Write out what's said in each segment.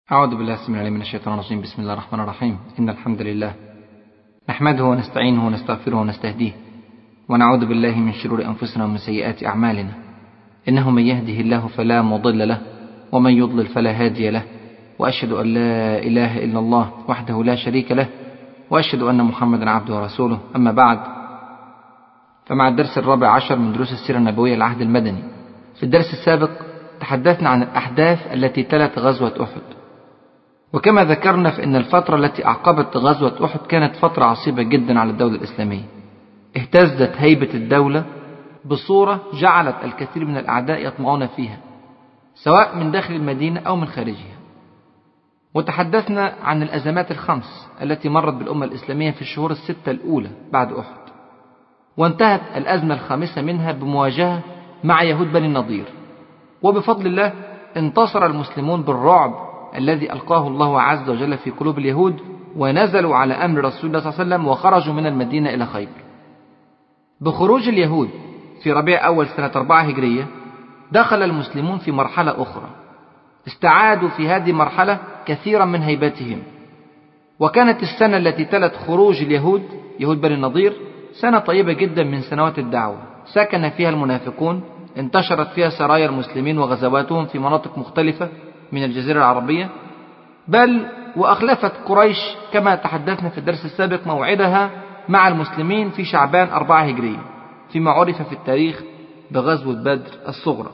أعوذ بالله السميع العليم من الشيطان الرجيم بسم الله الرحمن الرحيم إن الحمد لله نحمده ونستعينه ونستغفره ونستهديه ونعوذ بالله من شرور أنفسنا ومن سيئات أعمالنا إنه من يهده الله فلا مضل له ومن يضلل فلا هادي له وأشهد أن لا إله إلا الله وحده لا شريك له وأشهد أن محمدا عبده ورسوله أما بعد فمع الدرس الرابع عشر من دروس السيرة النبوية العهد المدني في الدرس السابق تحدثنا عن الأحداث التي تلت غزوة أحد وكما ذكرنا فإن الفترة التي أعقبت غزوة أحد كانت فترة عصيبة جدا على الدولة الإسلامية اهتزت هيبة الدولة بصورة جعلت الكثير من الأعداء يطمعون فيها سواء من داخل المدينة أو من خارجها وتحدثنا عن الأزمات الخمس التي مرت بالأمة الإسلامية في الشهور الستة الأولى بعد أحد وانتهت الأزمة الخامسة منها بمواجهة مع يهود بني النضير وبفضل الله انتصر المسلمون بالرعب الذي ألقاه الله عز وجل في قلوب اليهود ونزلوا على أمر رسول الله صلى الله عليه وسلم وخرجوا من المدينة إلى خيبر بخروج اليهود في ربيع أول سنة أربعة هجرية دخل المسلمون في مرحلة أخرى استعادوا في هذه المرحلة كثيرا من هيبتهم وكانت السنة التي تلت خروج اليهود يهود بني النضير سنة طيبة جدا من سنوات الدعوة سكن فيها المنافقون انتشرت فيها سرايا المسلمين وغزواتهم في مناطق مختلفة من الجزيرة العربية بل وأخلفت قريش كما تحدثنا في الدرس السابق موعدها مع المسلمين في شعبان أربعة هجرية فيما عرف في التاريخ بغزوة بدر الصغرى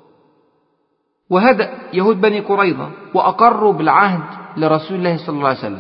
وهدأ يهود بني قريظة وأقروا بالعهد لرسول الله صلى الله عليه وسلم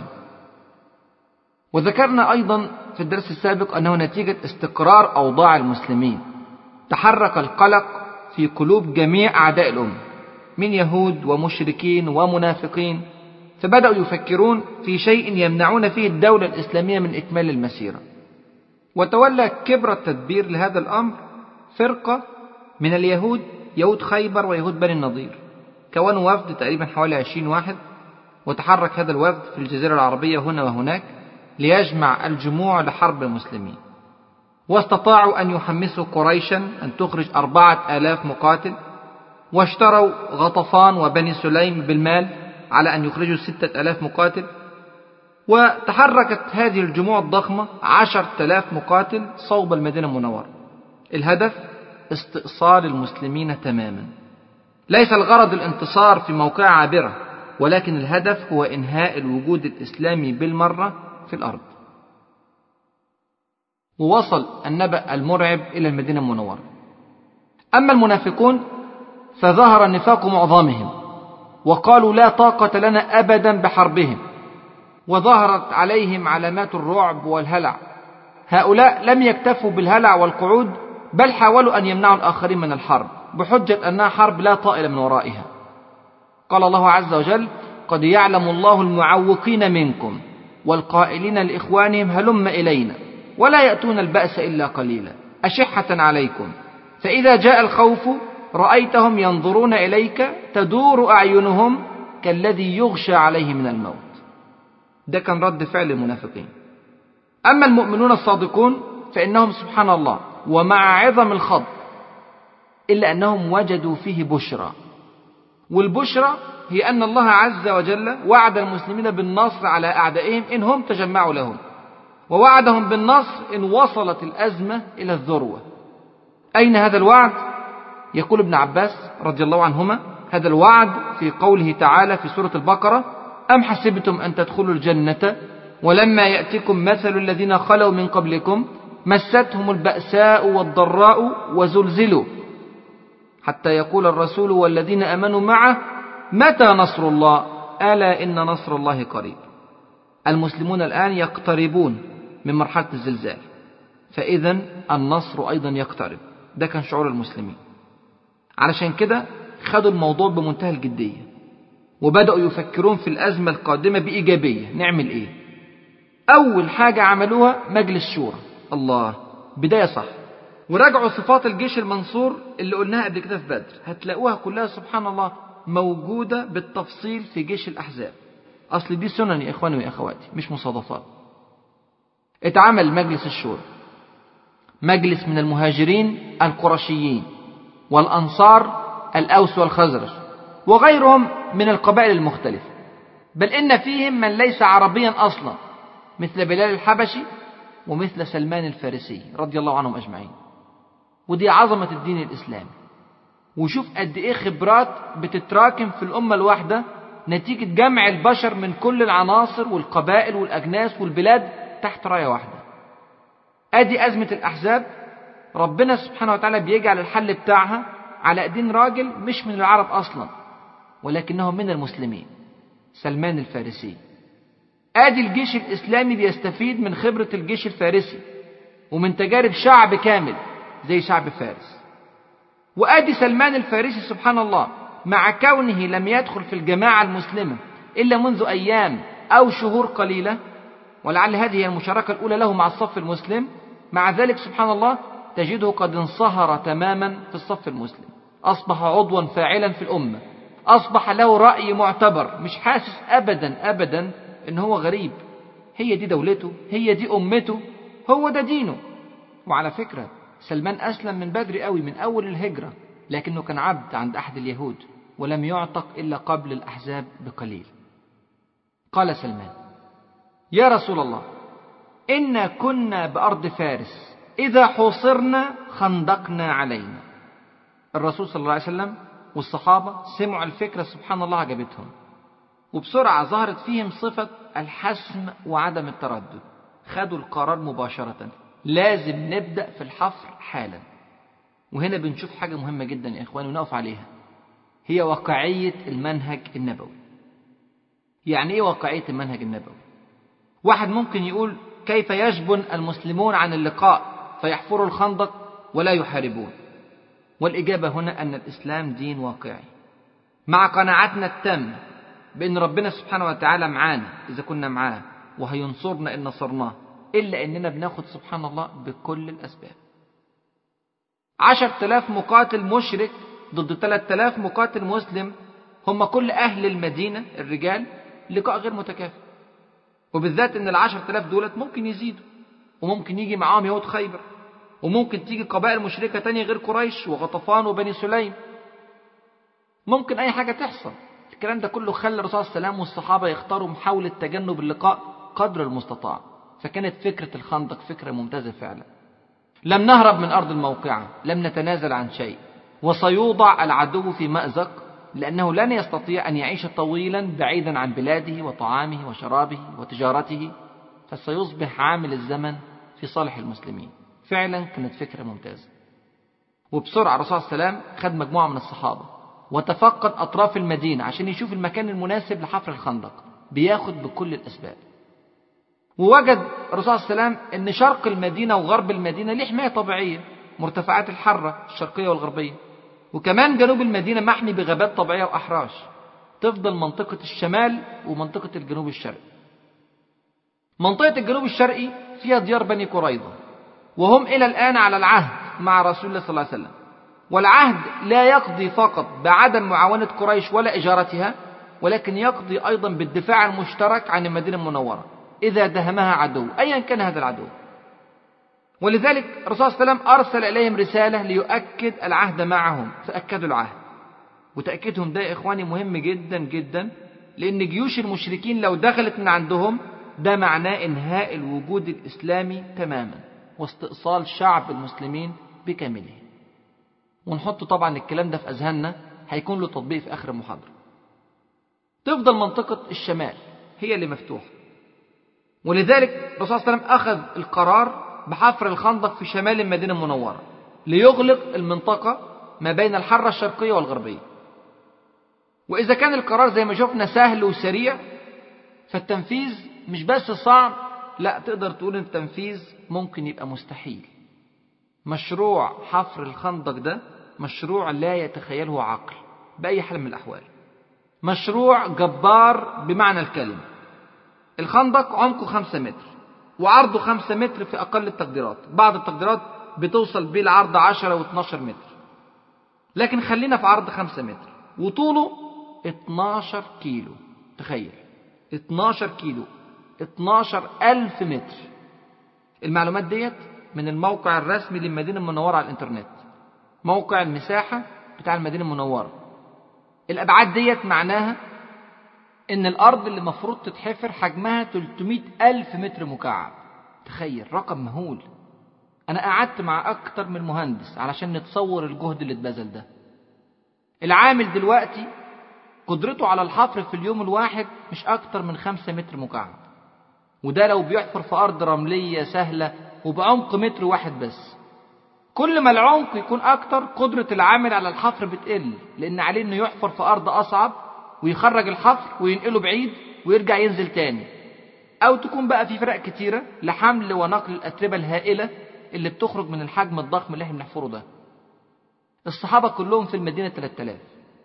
وذكرنا أيضا في الدرس السابق أنه نتيجة استقرار أوضاع المسلمين تحرك القلق في قلوب جميع أعداء الأمة من يهود ومشركين ومنافقين فبدأوا يفكرون في شيء يمنعون فيه الدولة الإسلامية من إكمال المسيرة وتولى كبر التدبير لهذا الأمر فرقة من اليهود يهود خيبر ويهود بني النضير كونوا وفد تقريبا حوالي عشرين واحد وتحرك هذا الوفد في الجزيرة العربية هنا وهناك ليجمع الجموع لحرب المسلمين واستطاعوا أن يحمسوا قريشا أن تخرج أربعة آلاف مقاتل واشتروا غطفان وبني سليم بالمال على أن يخرجوا ستة ألاف مقاتل وتحركت هذه الجموع الضخمة عشر آلاف مقاتل صوب المدينة المنورة الهدف استئصال المسلمين تماما ليس الغرض الانتصار في موقع عابرة ولكن الهدف هو إنهاء الوجود الإسلامي بالمرة في الأرض ووصل النبأ المرعب إلى المدينة المنورة أما المنافقون فظهر نفاق معظمهم وقالوا لا طاقة لنا أبدا بحربهم وظهرت عليهم علامات الرعب والهلع هؤلاء لم يكتفوا بالهلع والقعود بل حاولوا أن يمنعوا الآخرين من الحرب بحجة أنها حرب لا طائل من ورائها قال الله عز وجل قد يعلم الله المعوقين منكم والقائلين لإخوانهم هلم إلينا ولا يأتون البأس إلا قليلا أشحة عليكم فإذا جاء الخوف رأيتهم ينظرون إليك تدور أعينهم كالذي يغشى عليه من الموت ده كان رد فعل المنافقين أما المؤمنون الصادقون فإنهم سبحان الله ومع عظم الخض إلا أنهم وجدوا فيه بشرى والبشرى هي أن الله عز وجل وعد المسلمين بالنصر على أعدائهم إن هم تجمعوا لهم ووعدهم بالنصر إن وصلت الأزمة إلى الذروة أين هذا الوعد؟ يقول ابن عباس رضي الله عنهما هذا الوعد في قوله تعالى في سورة البقرة أم حسبتم أن تدخلوا الجنة ولما يأتكم مثل الذين خلوا من قبلكم مستهم البأساء والضراء وزلزلوا حتى يقول الرسول والذين امنوا معه متى نصر الله الا ان نصر الله قريب المسلمون الان يقتربون من مرحله الزلزال فاذا النصر ايضا يقترب ده كان شعور المسلمين علشان كده خدوا الموضوع بمنتهى الجديه وبداوا يفكرون في الازمه القادمه بايجابيه نعمل ايه اول حاجه عملوها مجلس شورى الله بدايه صح وراجعوا صفات الجيش المنصور اللي قلناها قبل كده في بدر هتلاقوها كلها سبحان الله موجودة بالتفصيل في جيش الأحزاب أصل دي سنن يا إخواني ويا أخواتي مش مصادفات اتعمل مجلس الشورى مجلس من المهاجرين القرشيين والأنصار الأوس والخزرج وغيرهم من القبائل المختلفة بل إن فيهم من ليس عربيا أصلا مثل بلال الحبشي ومثل سلمان الفارسي رضي الله عنهم أجمعين ودي عظمة الدين الإسلامي وشوف قد إيه خبرات بتتراكم في الأمة الواحدة نتيجة جمع البشر من كل العناصر والقبائل والأجناس والبلاد تحت راية واحدة أدي أزمة الأحزاب ربنا سبحانه وتعالى بيجعل الحل بتاعها على ايدين راجل مش من العرب اصلا ولكنه من المسلمين سلمان الفارسي ادي الجيش الاسلامي بيستفيد من خبره الجيش الفارسي ومن تجارب شعب كامل زي شعب فارس وادي سلمان الفارسي سبحان الله مع كونه لم يدخل في الجماعه المسلمه الا منذ ايام او شهور قليله ولعل هذه هي المشاركه الاولى له مع الصف المسلم مع ذلك سبحان الله تجده قد انصهر تماما في الصف المسلم أصبح عضوا فاعلا في الأمة أصبح له رأي معتبر مش حاسس أبدا أبدا إن هو غريب هي دي دولته هي دي أمته هو ده دينه وعلى فكرة سلمان أسلم من بدري قوي من أول الهجرة لكنه كان عبد عند أحد اليهود ولم يعتق إلا قبل الأحزاب بقليل قال سلمان يا رسول الله إنا كنا بأرض فارس إذا حوصرنا خندقنا علينا الرسول صلى الله عليه وسلم والصحابة سمعوا الفكرة سبحان الله عجبتهم وبسرعة ظهرت فيهم صفة الحسم وعدم التردد خدوا القرار مباشرة لازم نبدأ في الحفر حالا وهنا بنشوف حاجة مهمة جدا يا إخواني ونقف عليها هي واقعية المنهج النبوي يعني إيه واقعية المنهج النبوي واحد ممكن يقول كيف يجبن المسلمون عن اللقاء فيحفروا الخندق ولا يحاربون والإجابة هنا أن الإسلام دين واقعي مع قناعتنا التامة بأن ربنا سبحانه وتعالى معانا إذا كنا معاه وهينصرنا إن نصرناه إلا أننا بناخد سبحان الله بكل الأسباب عشر تلاف مقاتل مشرك ضد ثلاث تلاف مقاتل مسلم هم كل أهل المدينة الرجال لقاء غير متكافئ وبالذات ان العشر تلاف دولت ممكن يزيدوا وممكن يجي معاهم يهود خيبر وممكن تيجي قبائل مشركة تانية غير قريش وغطفان وبني سليم ممكن أي حاجة تحصل الكلام ده كله خلى الرسول صلى الله عليه وسلم والصحابة يختاروا محاولة تجنب اللقاء قدر المستطاع فكانت فكرة الخندق فكرة ممتازة فعلا لم نهرب من أرض الموقعة لم نتنازل عن شيء وسيوضع العدو في مأزق لأنه لن يستطيع أن يعيش طويلا بعيدا عن بلاده وطعامه وشرابه وتجارته فسيصبح عامل الزمن في صالح المسلمين فعلا كانت فكرة ممتازة وبسرعة الرسول صلى الله عليه وسلم خد مجموعة من الصحابة وتفقد أطراف المدينة عشان يشوف المكان المناسب لحفر الخندق بياخد بكل الأسباب ووجد الرسول صلى الله عليه وسلم أن شرق المدينة وغرب المدينة ليه حماية طبيعية مرتفعات الحرة الشرقية والغربية وكمان جنوب المدينة محمي بغابات طبيعية وأحراش تفضل منطقة الشمال ومنطقة الجنوب الشرقي منطقة الجنوب الشرقي فيها ديار بني قريظة وهم إلى الآن على العهد مع رسول الله صلى الله عليه وسلم والعهد لا يقضي فقط بعدم معاونة قريش ولا إجارتها ولكن يقضي أيضا بالدفاع المشترك عن المدينة المنورة إذا دهمها عدو أيا كان هذا العدو ولذلك الرسول صلى الله عليه وسلم أرسل إليهم رسالة ليؤكد العهد معهم فأكدوا العهد وتأكيدهم ده يا إخواني مهم جدا جدا لأن جيوش المشركين لو دخلت من عندهم ده معناه إنهاء الوجود الإسلامي تماما واستئصال شعب المسلمين بكامله ونحط طبعا الكلام ده في أذهاننا هيكون له تطبيق في آخر المحاضرة تفضل منطقة الشمال هي اللي مفتوحة ولذلك الرسول صلى الله عليه وسلم أخذ القرار بحفر الخندق في شمال المدينة المنورة ليغلق المنطقة ما بين الحرة الشرقية والغربية وإذا كان القرار زي ما شفنا سهل وسريع فالتنفيذ مش بس صعب لا تقدر تقول التنفيذ ممكن يبقى مستحيل مشروع حفر الخندق ده مشروع لا يتخيله عقل بأي حال من الأحوال مشروع جبار بمعنى الكلمة الخندق عمقه خمسة متر وعرضه خمسة متر في أقل التقديرات بعض التقديرات بتوصل بيه العرض عشرة و12 متر لكن خلينا في عرض خمسة متر وطوله 12 كيلو تخيل 12 كيلو 12 ألف متر المعلومات ديت من الموقع الرسمي للمدينة المنورة على الإنترنت موقع المساحة بتاع المدينة المنورة الأبعاد ديت معناها إن الأرض اللي مفروض تتحفر حجمها 300 ألف متر مكعب تخيل رقم مهول أنا قعدت مع أكتر من مهندس علشان نتصور الجهد اللي اتبذل ده العامل دلوقتي قدرته على الحفر في اليوم الواحد مش أكتر من خمسة متر مكعب وده لو بيحفر في أرض رملية سهلة وبعمق متر واحد بس كل ما العمق يكون أكتر قدرة العامل على الحفر بتقل لأن عليه إنه يحفر في أرض أصعب ويخرج الحفر وينقله بعيد ويرجع ينزل تاني أو تكون بقى في فرق كتيرة لحمل ونقل الأتربة الهائلة اللي بتخرج من الحجم الضخم اللي احنا بنحفره ده الصحابة كلهم في المدينة 3000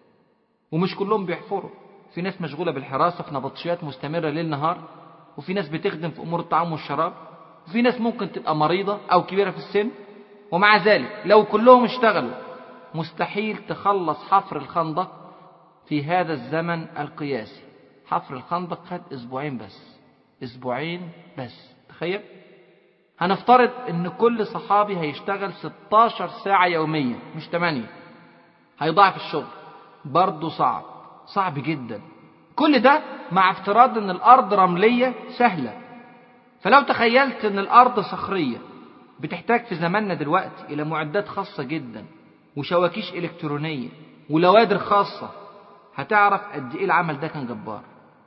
ومش كلهم بيحفروا في ناس مشغولة بالحراسة في نبطشيات مستمرة ليل نهار وفي ناس بتخدم في أمور الطعام والشراب وفي ناس ممكن تبقى مريضة أو كبيرة في السن ومع ذلك لو كلهم اشتغلوا مستحيل تخلص حفر الخندق في هذا الزمن القياسي حفر الخندق خد أسبوعين بس أسبوعين بس تخيل هنفترض ان كل صحابي هيشتغل 16 ساعة يوميا مش 8 هيضاعف الشغل برضه صعب صعب جدا كل ده مع افتراض ان الارض رملية سهلة فلو تخيلت ان الارض صخرية بتحتاج في زماننا دلوقتي الى معدات خاصة جدا وشواكيش الكترونية ولوادر خاصة هتعرف قد ايه العمل ده كان جبار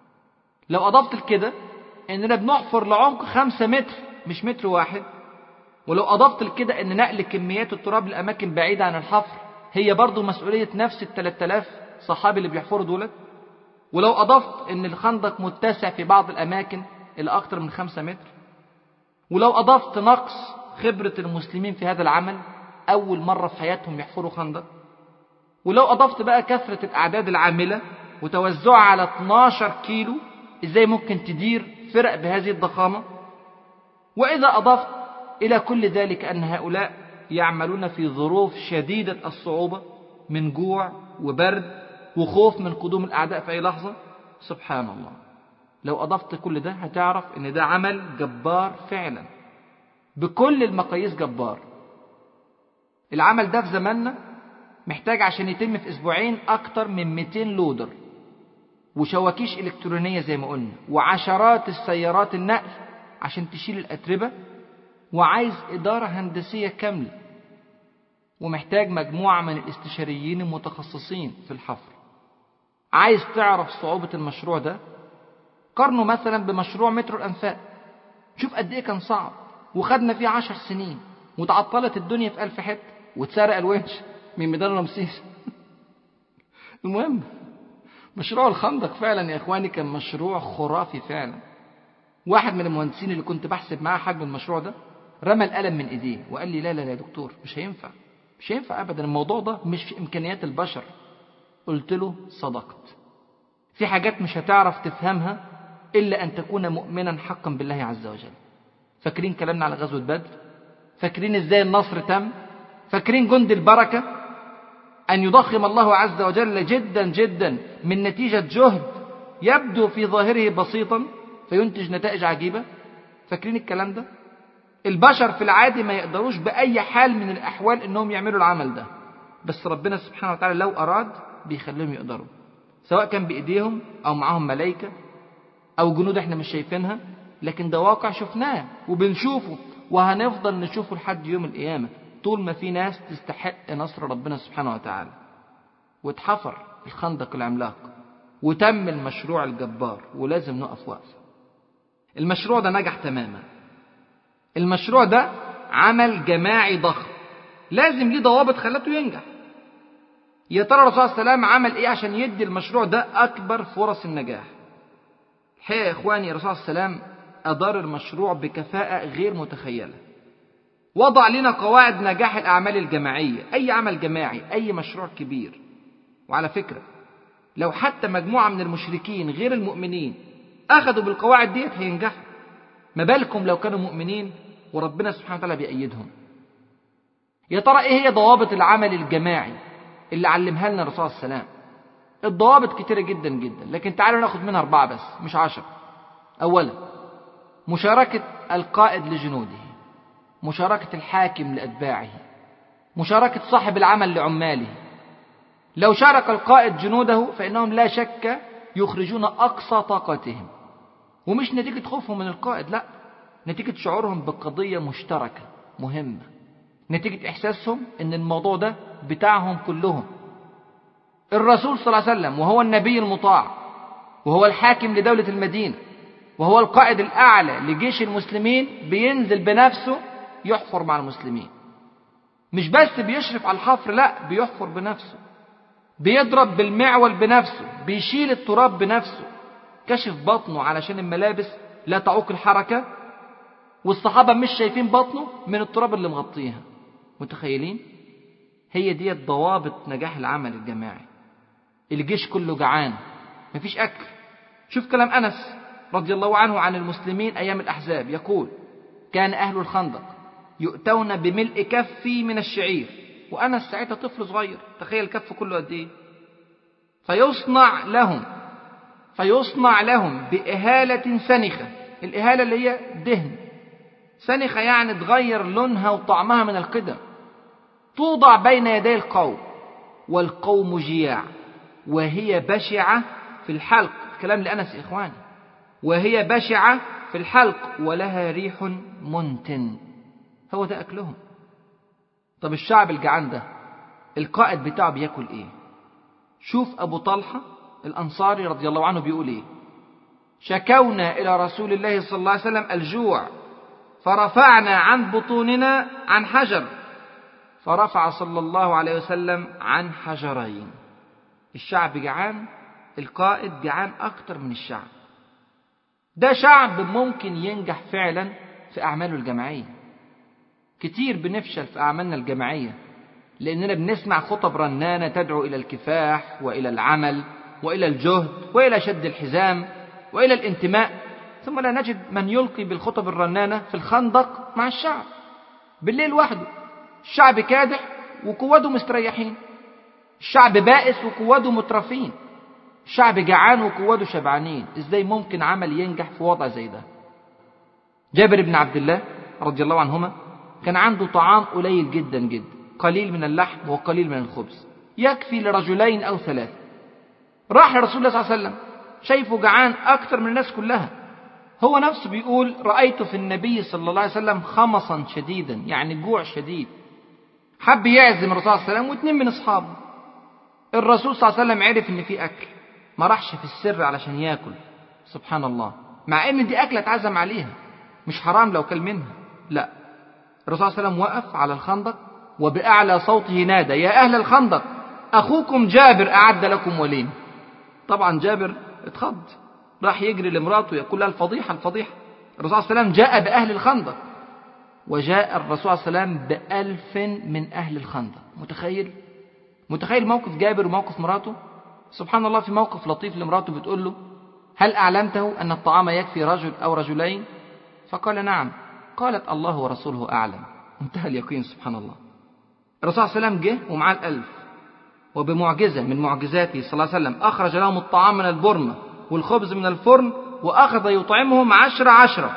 لو اضفت لكده اننا بنحفر لعمق خمسة متر مش متر واحد ولو أضفت لكده أن نقل كميات التراب لأماكن بعيدة عن الحفر هي برضو مسؤولية نفس ال 3000 صحابي اللي بيحفروا دولت ولو أضفت أن الخندق متسع في بعض الأماكن إلى أكثر من خمسة متر ولو أضفت نقص خبرة المسلمين في هذا العمل أول مرة في حياتهم يحفروا خندق ولو أضفت بقى كثرة الأعداد العاملة وتوزعها على 12 كيلو إزاي ممكن تدير فرق بهذه الضخامة وإذا أضفت إلى كل ذلك أن هؤلاء يعملون في ظروف شديدة الصعوبة من جوع وبرد وخوف من قدوم الأعداء في أي لحظة سبحان الله لو أضفت كل ده هتعرف أن ده عمل جبار فعلا بكل المقاييس جبار العمل ده في زماننا محتاج عشان يتم في أسبوعين أكتر من 200 لودر وشواكيش إلكترونية زي ما قلنا وعشرات السيارات النقل عشان تشيل الأتربة وعايز إدارة هندسية كاملة ومحتاج مجموعة من الاستشاريين المتخصصين في الحفر عايز تعرف صعوبة المشروع ده قارنه مثلا بمشروع مترو الأنفاق شوف قد إيه كان صعب وخدنا فيه عشر سنين وتعطلت الدنيا في ألف حتة واتسرق الونش من ميدان رمسيس المهم مشروع الخندق فعلا يا إخواني كان مشروع خرافي فعلا واحد من المهندسين اللي كنت بحسب معاه حجم المشروع ده رمى القلم من ايديه وقال لي لا لا لا يا دكتور مش هينفع مش هينفع ابدا الموضوع ده مش في امكانيات البشر قلت له صدقت في حاجات مش هتعرف تفهمها الا ان تكون مؤمنا حقا بالله عز وجل فاكرين كلامنا على غزوه بدر فاكرين ازاي النصر تم فاكرين جند البركه ان يضخم الله عز وجل جدا جدا من نتيجه جهد يبدو في ظاهره بسيطا فينتج نتائج عجيبة فاكرين الكلام ده البشر في العادي ما يقدروش بأي حال من الأحوال إنهم يعملوا العمل ده بس ربنا سبحانه وتعالى لو أراد بيخليهم يقدروا سواء كان بإيديهم أو معاهم ملائكة أو جنود إحنا مش شايفينها لكن ده واقع شفناه وبنشوفه وهنفضل نشوفه لحد يوم القيامة طول ما في ناس تستحق نصر ربنا سبحانه وتعالى واتحفر الخندق العملاق وتم المشروع الجبار ولازم نقف وقفه المشروع ده نجح تماما المشروع ده عمل جماعي ضخم لازم ليه ضوابط خلته ينجح يا ترى الرسول صلى الله عليه وسلم عمل ايه عشان يدي المشروع ده اكبر فرص النجاح الحقيقه يا اخواني الرسول صلى الله عليه وسلم ادار المشروع بكفاءه غير متخيله وضع لنا قواعد نجاح الاعمال الجماعيه اي عمل جماعي اي مشروع كبير وعلى فكره لو حتى مجموعه من المشركين غير المؤمنين أخذوا بالقواعد ديت هينجحوا ما بالكم لو كانوا مؤمنين وربنا سبحانه وتعالى بيأيدهم يا ترى إيه هي ضوابط العمل الجماعي اللي علمها لنا الرسول صلى الله عليه وسلم الضوابط كتيرة جدا جدا لكن تعالوا ناخد منها أربعة بس مش عشرة أولا مشاركة القائد لجنوده مشاركة الحاكم لأتباعه مشاركة صاحب العمل لعماله لو شارك القائد جنوده فإنهم لا شك يخرجون أقصى طاقتهم ومش نتيجة خوفهم من القائد لا نتيجة شعورهم بقضية مشتركة مهمة نتيجة إحساسهم إن الموضوع ده بتاعهم كلهم الرسول صلى الله عليه وسلم وهو النبي المطاع وهو الحاكم لدولة المدينة وهو القائد الأعلى لجيش المسلمين بينزل بنفسه يحفر مع المسلمين مش بس بيشرف على الحفر لا بيحفر بنفسه بيضرب بالمعول بنفسه بيشيل التراب بنفسه كشف بطنه علشان الملابس لا تعوق الحركة والصحابة مش شايفين بطنه من التراب اللي مغطيها متخيلين هي دي ضوابط نجاح العمل الجماعي الجيش كله جعان مفيش أكل شوف كلام أنس رضي الله عنه عن المسلمين أيام الأحزاب يقول كان أهل الخندق يؤتون بملء كفي من الشعير وأنس ساعتها طفل صغير تخيل الكف كله قد إيه فيصنع لهم فيصنع لهم بإهالة سنخة الإهالة اللي هي دهن سنخة يعني تغير لونها وطعمها من القدم توضع بين يدي القوم والقوم جياع وهي بشعة في الحلق كلام لأنس إخواني وهي بشعة في الحلق ولها ريح منتن هو ده أكلهم طب الشعب الجعان ده القائد بتاعه بياكل ايه شوف أبو طلحة الأنصاري رضي الله عنه بيقول ايه شكونا إلى رسول الله صلى الله عليه وسلم الجوع فرفعنا عن بطوننا عن حجر فرفع صلى الله عليه وسلم عن حجرين الشعب جعان القائد جعان أكتر من الشعب ده شعب ممكن ينجح فعلا في أعماله الجماعية كتير بنفشل في أعمالنا الجماعية لأننا بنسمع خطب رنانة تدعو إلى الكفاح وإلى العمل وإلى الجهد وإلى شد الحزام وإلى الانتماء ثم لا نجد من يلقي بالخطب الرنانة في الخندق مع الشعب بالليل وحده الشعب كادح وقواده مستريحين الشعب بائس وقواده مترفين الشعب جعان وقواده شبعانين ازاي ممكن عمل ينجح في وضع زي ده جابر بن عبد الله رضي الله عنهما كان عنده طعام قليل جدا جدا قليل من اللحم وقليل من الخبز يكفي لرجلين أو ثلاثة راح لرسول الله صلى الله عليه وسلم شايفه جعان أكثر من الناس كلها هو نفسه بيقول رأيت في النبي صلى الله عليه وسلم خمصا شديدا يعني جوع شديد حب يعزم الرسول صلى الله عليه وسلم واثنين من أصحابه الرسول صلى الله عليه وسلم عرف إن في أكل ما راحش في السر علشان ياكل سبحان الله مع إن دي أكلة اتعزم عليها مش حرام لو كل منها لا الرسول صلى الله عليه وسلم وقف على الخندق وبأعلى صوته نادى يا أهل الخندق أخوكم جابر أعد لكم وليم طبعا جابر اتخض راح يجري لمراته يقول لها الفضيحة الفضيحة الرسول صلى الله عليه وسلم جاء بأهل الخندق وجاء الرسول صلى الله عليه وسلم بألف من أهل الخندق متخيل متخيل موقف جابر وموقف مراته سبحان الله في موقف لطيف لمراته بتقول له هل أعلمته أن الطعام يكفي رجل أو رجلين فقال نعم قالت الله ورسوله أعلم انتهى اليقين سبحان الله الرسول صلى الله عليه وسلم جه ومعاه الألف وبمعجزة من معجزاته صلى الله عليه وسلم أخرج لهم الطعام من البرمة والخبز من الفرن وأخذ يطعمهم عشرة عشرة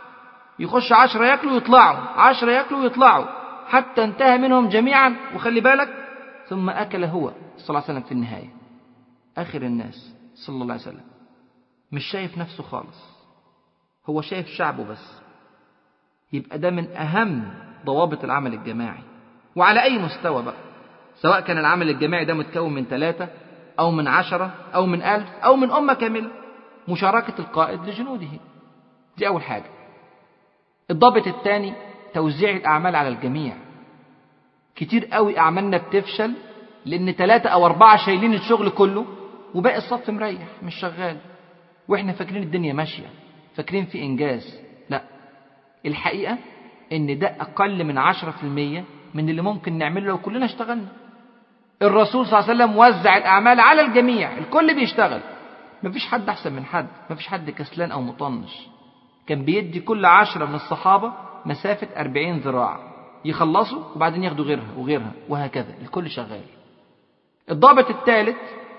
يخش عشرة ياكلوا ويطلعوا عشرة ياكلوا ويطلعوا حتى انتهى منهم جميعا وخلي بالك ثم أكل هو صلى الله عليه وسلم في النهاية آخر الناس صلى الله عليه وسلم مش شايف نفسه خالص هو شايف شعبه بس يبقى ده من أهم ضوابط العمل الجماعي وعلى أي مستوى بقى سواء كان العمل الجماعي ده متكون من ثلاثة أو من عشرة أو من ألف أو من أمة كاملة مشاركة القائد لجنوده دي أول حاجة الضابط الثاني توزيع الأعمال على الجميع كتير قوي أعمالنا بتفشل لأن ثلاثة أو أربعة شايلين الشغل كله وباقي الصف مريح مش شغال وإحنا فاكرين الدنيا ماشية فاكرين في إنجاز لا الحقيقة إن ده أقل من عشرة في المية من اللي ممكن نعمله لو كلنا اشتغلنا الرسول صلى الله عليه وسلم وزع الأعمال على الجميع الكل بيشتغل مفيش حد أحسن من حد مفيش حد كسلان أو مطنش كان بيدي كل عشرة من الصحابة مسافة أربعين ذراع يخلصوا وبعدين ياخدوا غيرها وغيرها وهكذا الكل شغال الضابط الثالث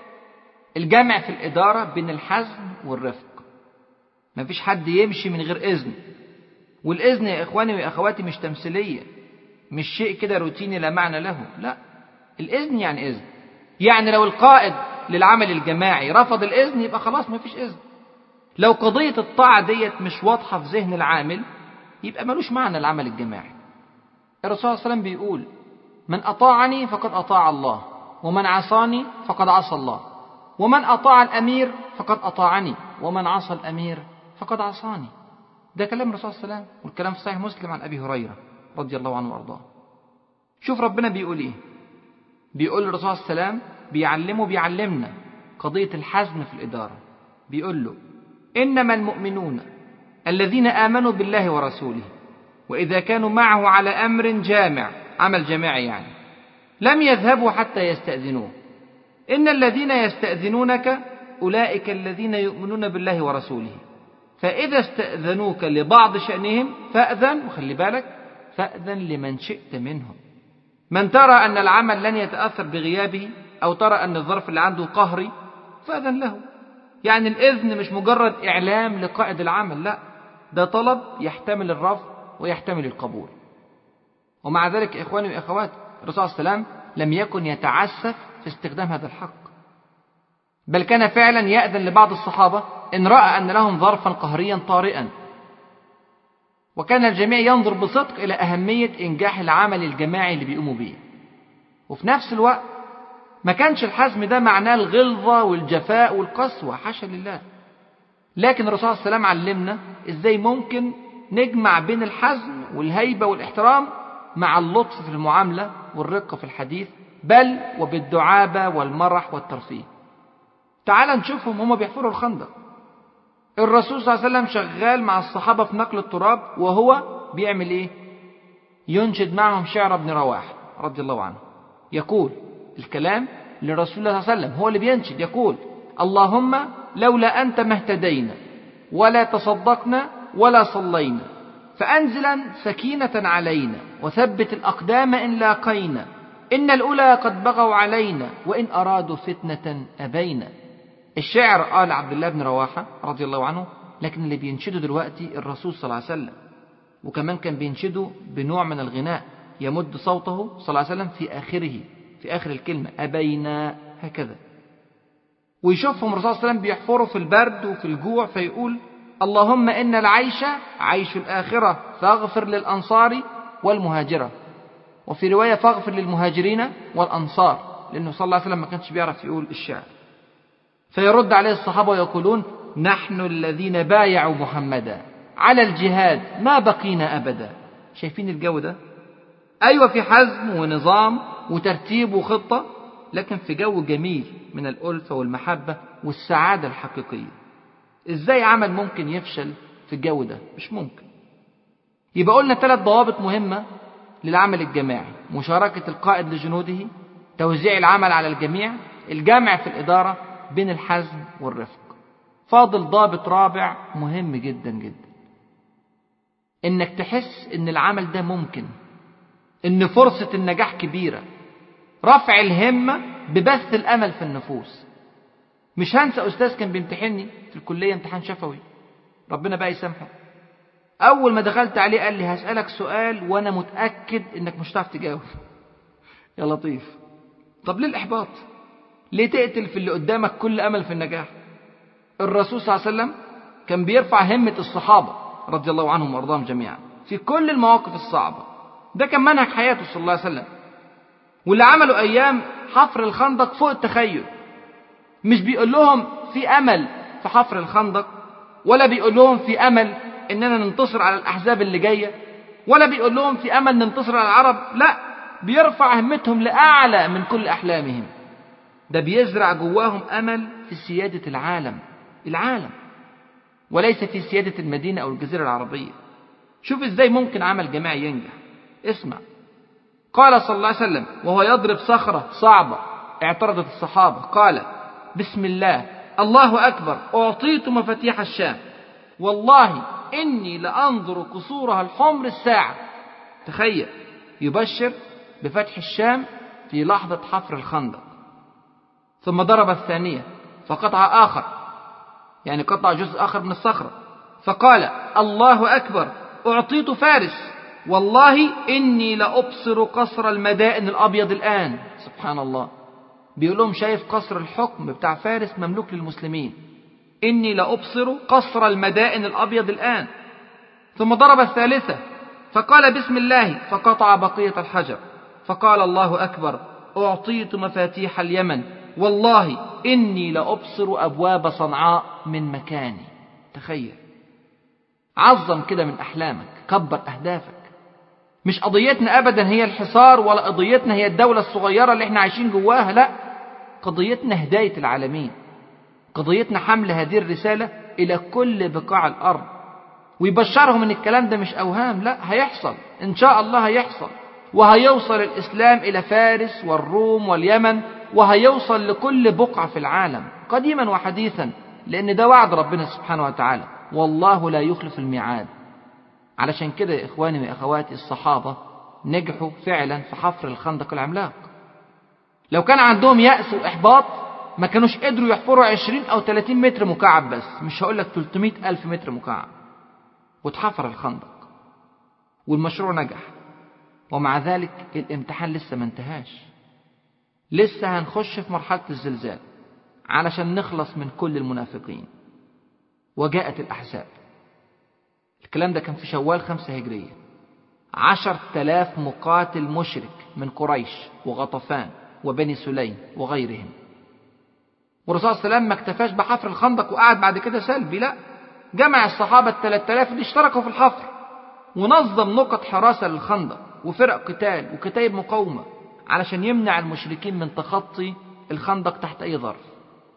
الجمع في الإدارة بين الحزم والرفق مفيش حد يمشي من غير إذن والإذن يا إخواني وأخواتي مش تمثيلية مش شيء كده روتيني لا معنى له لا الإذن يعني إذن يعني لو القائد للعمل الجماعي رفض الإذن يبقى خلاص ما فيش إذن لو قضية الطاعة ديت مش واضحة في ذهن العامل يبقى ملوش معنى العمل الجماعي الرسول صلى الله عليه وسلم بيقول من أطاعني فقد أطاع الله ومن عصاني فقد عصى الله ومن أطاع الأمير فقد أطاعني ومن عصى الأمير فقد عصاني ده كلام الرسول صلى الله عليه وسلم والكلام في صحيح مسلم عن أبي هريرة رضي الله عنه وأرضاه شوف ربنا بيقول إيه بيقول الرسول صلى الله عليه وسلم بيعلمه بيعلمنا قضية الحزم في الإدارة بيقول له إنما المؤمنون الذين آمنوا بالله ورسوله وإذا كانوا معه على أمر جامع عمل جماعي يعني لم يذهبوا حتى يستأذنوه إن الذين يستأذنونك أولئك الذين يؤمنون بالله ورسوله فإذا استأذنوك لبعض شأنهم فأذن وخلي بالك فأذن لمن شئت منهم من ترى أن العمل لن يتأثر بغيابه أو ترى أن الظرف اللي عنده قهري فأذن له يعني الإذن مش مجرد إعلام لقائد العمل لا ده طلب يحتمل الرفض ويحتمل القبول ومع ذلك إخواني وأخواتي الرسول صلى الله عليه وسلم لم يكن يتعسف في استخدام هذا الحق بل كان فعلا يأذن لبعض الصحابة إن رأى أن لهم ظرفا قهريا طارئا وكان الجميع ينظر بصدق إلى أهمية إنجاح العمل الجماعي اللي بيقوموا بيه وفي نفس الوقت ما كانش الحزم ده معناه الغلظة والجفاء والقسوة حاشا لله لكن الرسول صلى الله عليه وسلم علمنا ازاي ممكن نجمع بين الحزم والهيبة والاحترام مع اللطف في المعاملة والرقة في الحديث بل وبالدعابة والمرح والترفيه تعال نشوفهم هما بيحفروا الخندق الرسول صلى الله عليه وسلم شغال مع الصحابة في نقل التراب وهو بيعمل ايه ينشد معهم شعر ابن رواحة رضي الله عنه يقول الكلام لرسول الله صلى الله عليه وسلم هو اللي بينشد يقول اللهم لولا أنت ما اهتدينا ولا تصدقنا ولا صلينا فأنزلا سكينة علينا وثبت الأقدام إن لاقينا إن الأولى قد بغوا علينا وإن أرادوا فتنة أبينا الشاعر قال عبد الله بن رواحة رضي الله عنه لكن اللي بينشده دلوقتي الرسول صلى الله عليه وسلم وكمان كان بينشده بنوع من الغناء يمد صوته صلى الله عليه وسلم في آخره في آخر الكلمة أبينا هكذا ويشوفهم الرسول صلى الله عليه وسلم بيحفروا في البرد وفي الجوع فيقول اللهم إن العيش عيش الآخرة فاغفر للأنصار والمهاجرة وفي رواية فاغفر للمهاجرين والأنصار لأنه صلى الله عليه وسلم ما كانش بيعرف يقول الشعر فيرد عليه الصحابة ويقولون نحن الذين بايعوا محمدا على الجهاد ما بقينا أبدا شايفين الجو ده أيوة في حزم ونظام وترتيب وخطة لكن في جو جميل من الألفة والمحبة والسعادة الحقيقية إزاي عمل ممكن يفشل في الجو ده مش ممكن يبقى قلنا ثلاث ضوابط مهمة للعمل الجماعي مشاركة القائد لجنوده توزيع العمل على الجميع الجمع في الإدارة بين الحزم والرفق فاضل ضابط رابع مهم جدا جدا انك تحس ان العمل ده ممكن ان فرصة النجاح كبيرة رفع الهمة ببث الامل في النفوس مش هنسى استاذ كان بيمتحني في الكلية امتحان شفوي ربنا بقى يسامحه اول ما دخلت عليه قال لي هسألك سؤال وانا متأكد انك مش هتعرف تجاوب يا لطيف طب ليه الاحباط ليه تقتل في اللي قدامك كل امل في النجاح الرسول صلى الله عليه وسلم كان بيرفع همة الصحابة رضي الله عنهم وارضاهم جميعا في كل المواقف الصعبة ده كان منهج حياته صلى الله عليه وسلم واللي عملوا ايام حفر الخندق فوق التخيل مش بيقول لهم في امل في حفر الخندق ولا بيقول لهم في امل اننا ننتصر على الاحزاب اللي جايه ولا بيقول لهم في امل ننتصر على العرب لا بيرفع همتهم لاعلى من كل احلامهم ده بيزرع جواهم امل في سياده العالم العالم وليس في سياده المدينه او الجزيره العربيه شوف ازاي ممكن عمل جماعي ينجح اسمع قال صلى الله عليه وسلم وهو يضرب صخره صعبه اعترضت الصحابه قال بسم الله الله اكبر اعطيت مفاتيح الشام والله اني لانظر قصورها الحمر الساعه تخيل يبشر بفتح الشام في لحظه حفر الخندق ثم ضرب الثانية فقطع آخر يعني قطع جزء آخر من الصخرة فقال الله أكبر أعطيت فارس والله إني لأبصر قصر المدائن الأبيض الآن سبحان الله بيقول لهم شايف قصر الحكم بتاع فارس مملوك للمسلمين إني لأبصر قصر المدائن الأبيض الآن ثم ضرب الثالثة فقال بسم الله فقطع بقية الحجر فقال الله أكبر أعطيت مفاتيح اليمن والله إني لأبصر أبواب صنعاء من مكاني تخيل عظم كده من أحلامك كبر أهدافك مش قضيتنا أبدا هي الحصار ولا قضيتنا هي الدولة الصغيرة اللي احنا عايشين جواها لا قضيتنا هداية العالمين قضيتنا حمل هذه الرسالة إلى كل بقاع الأرض ويبشرهم ان الكلام ده مش اوهام لا هيحصل ان شاء الله هيحصل وهيوصل الاسلام الى فارس والروم واليمن وهيوصل لكل بقعه في العالم قديما وحديثا لان ده وعد ربنا سبحانه وتعالى والله لا يخلف الميعاد علشان كده يا اخواني واخواتي الصحابه نجحوا فعلا في حفر الخندق العملاق لو كان عندهم يأس وإحباط ما كانوش قدروا يحفروا 20 أو 30 متر مكعب بس مش هقول لك 300 ألف متر مكعب واتحفر الخندق والمشروع نجح ومع ذلك الامتحان لسه ما انتهاش لسه هنخش في مرحلة الزلزال علشان نخلص من كل المنافقين وجاءت الأحزاب الكلام ده كان في شوال خمسة هجرية عشر تلاف مقاتل مشرك من قريش وغطفان وبني سليم وغيرهم والرسول صلى الله عليه وسلم ما اكتفاش بحفر الخندق وقعد بعد كده سلبي لا جمع الصحابة الثلاث آلاف اللي اشتركوا في الحفر ونظم نقط حراسة للخندق وفرق قتال وكتايب مقاومة علشان يمنع المشركين من تخطي الخندق تحت أي ظرف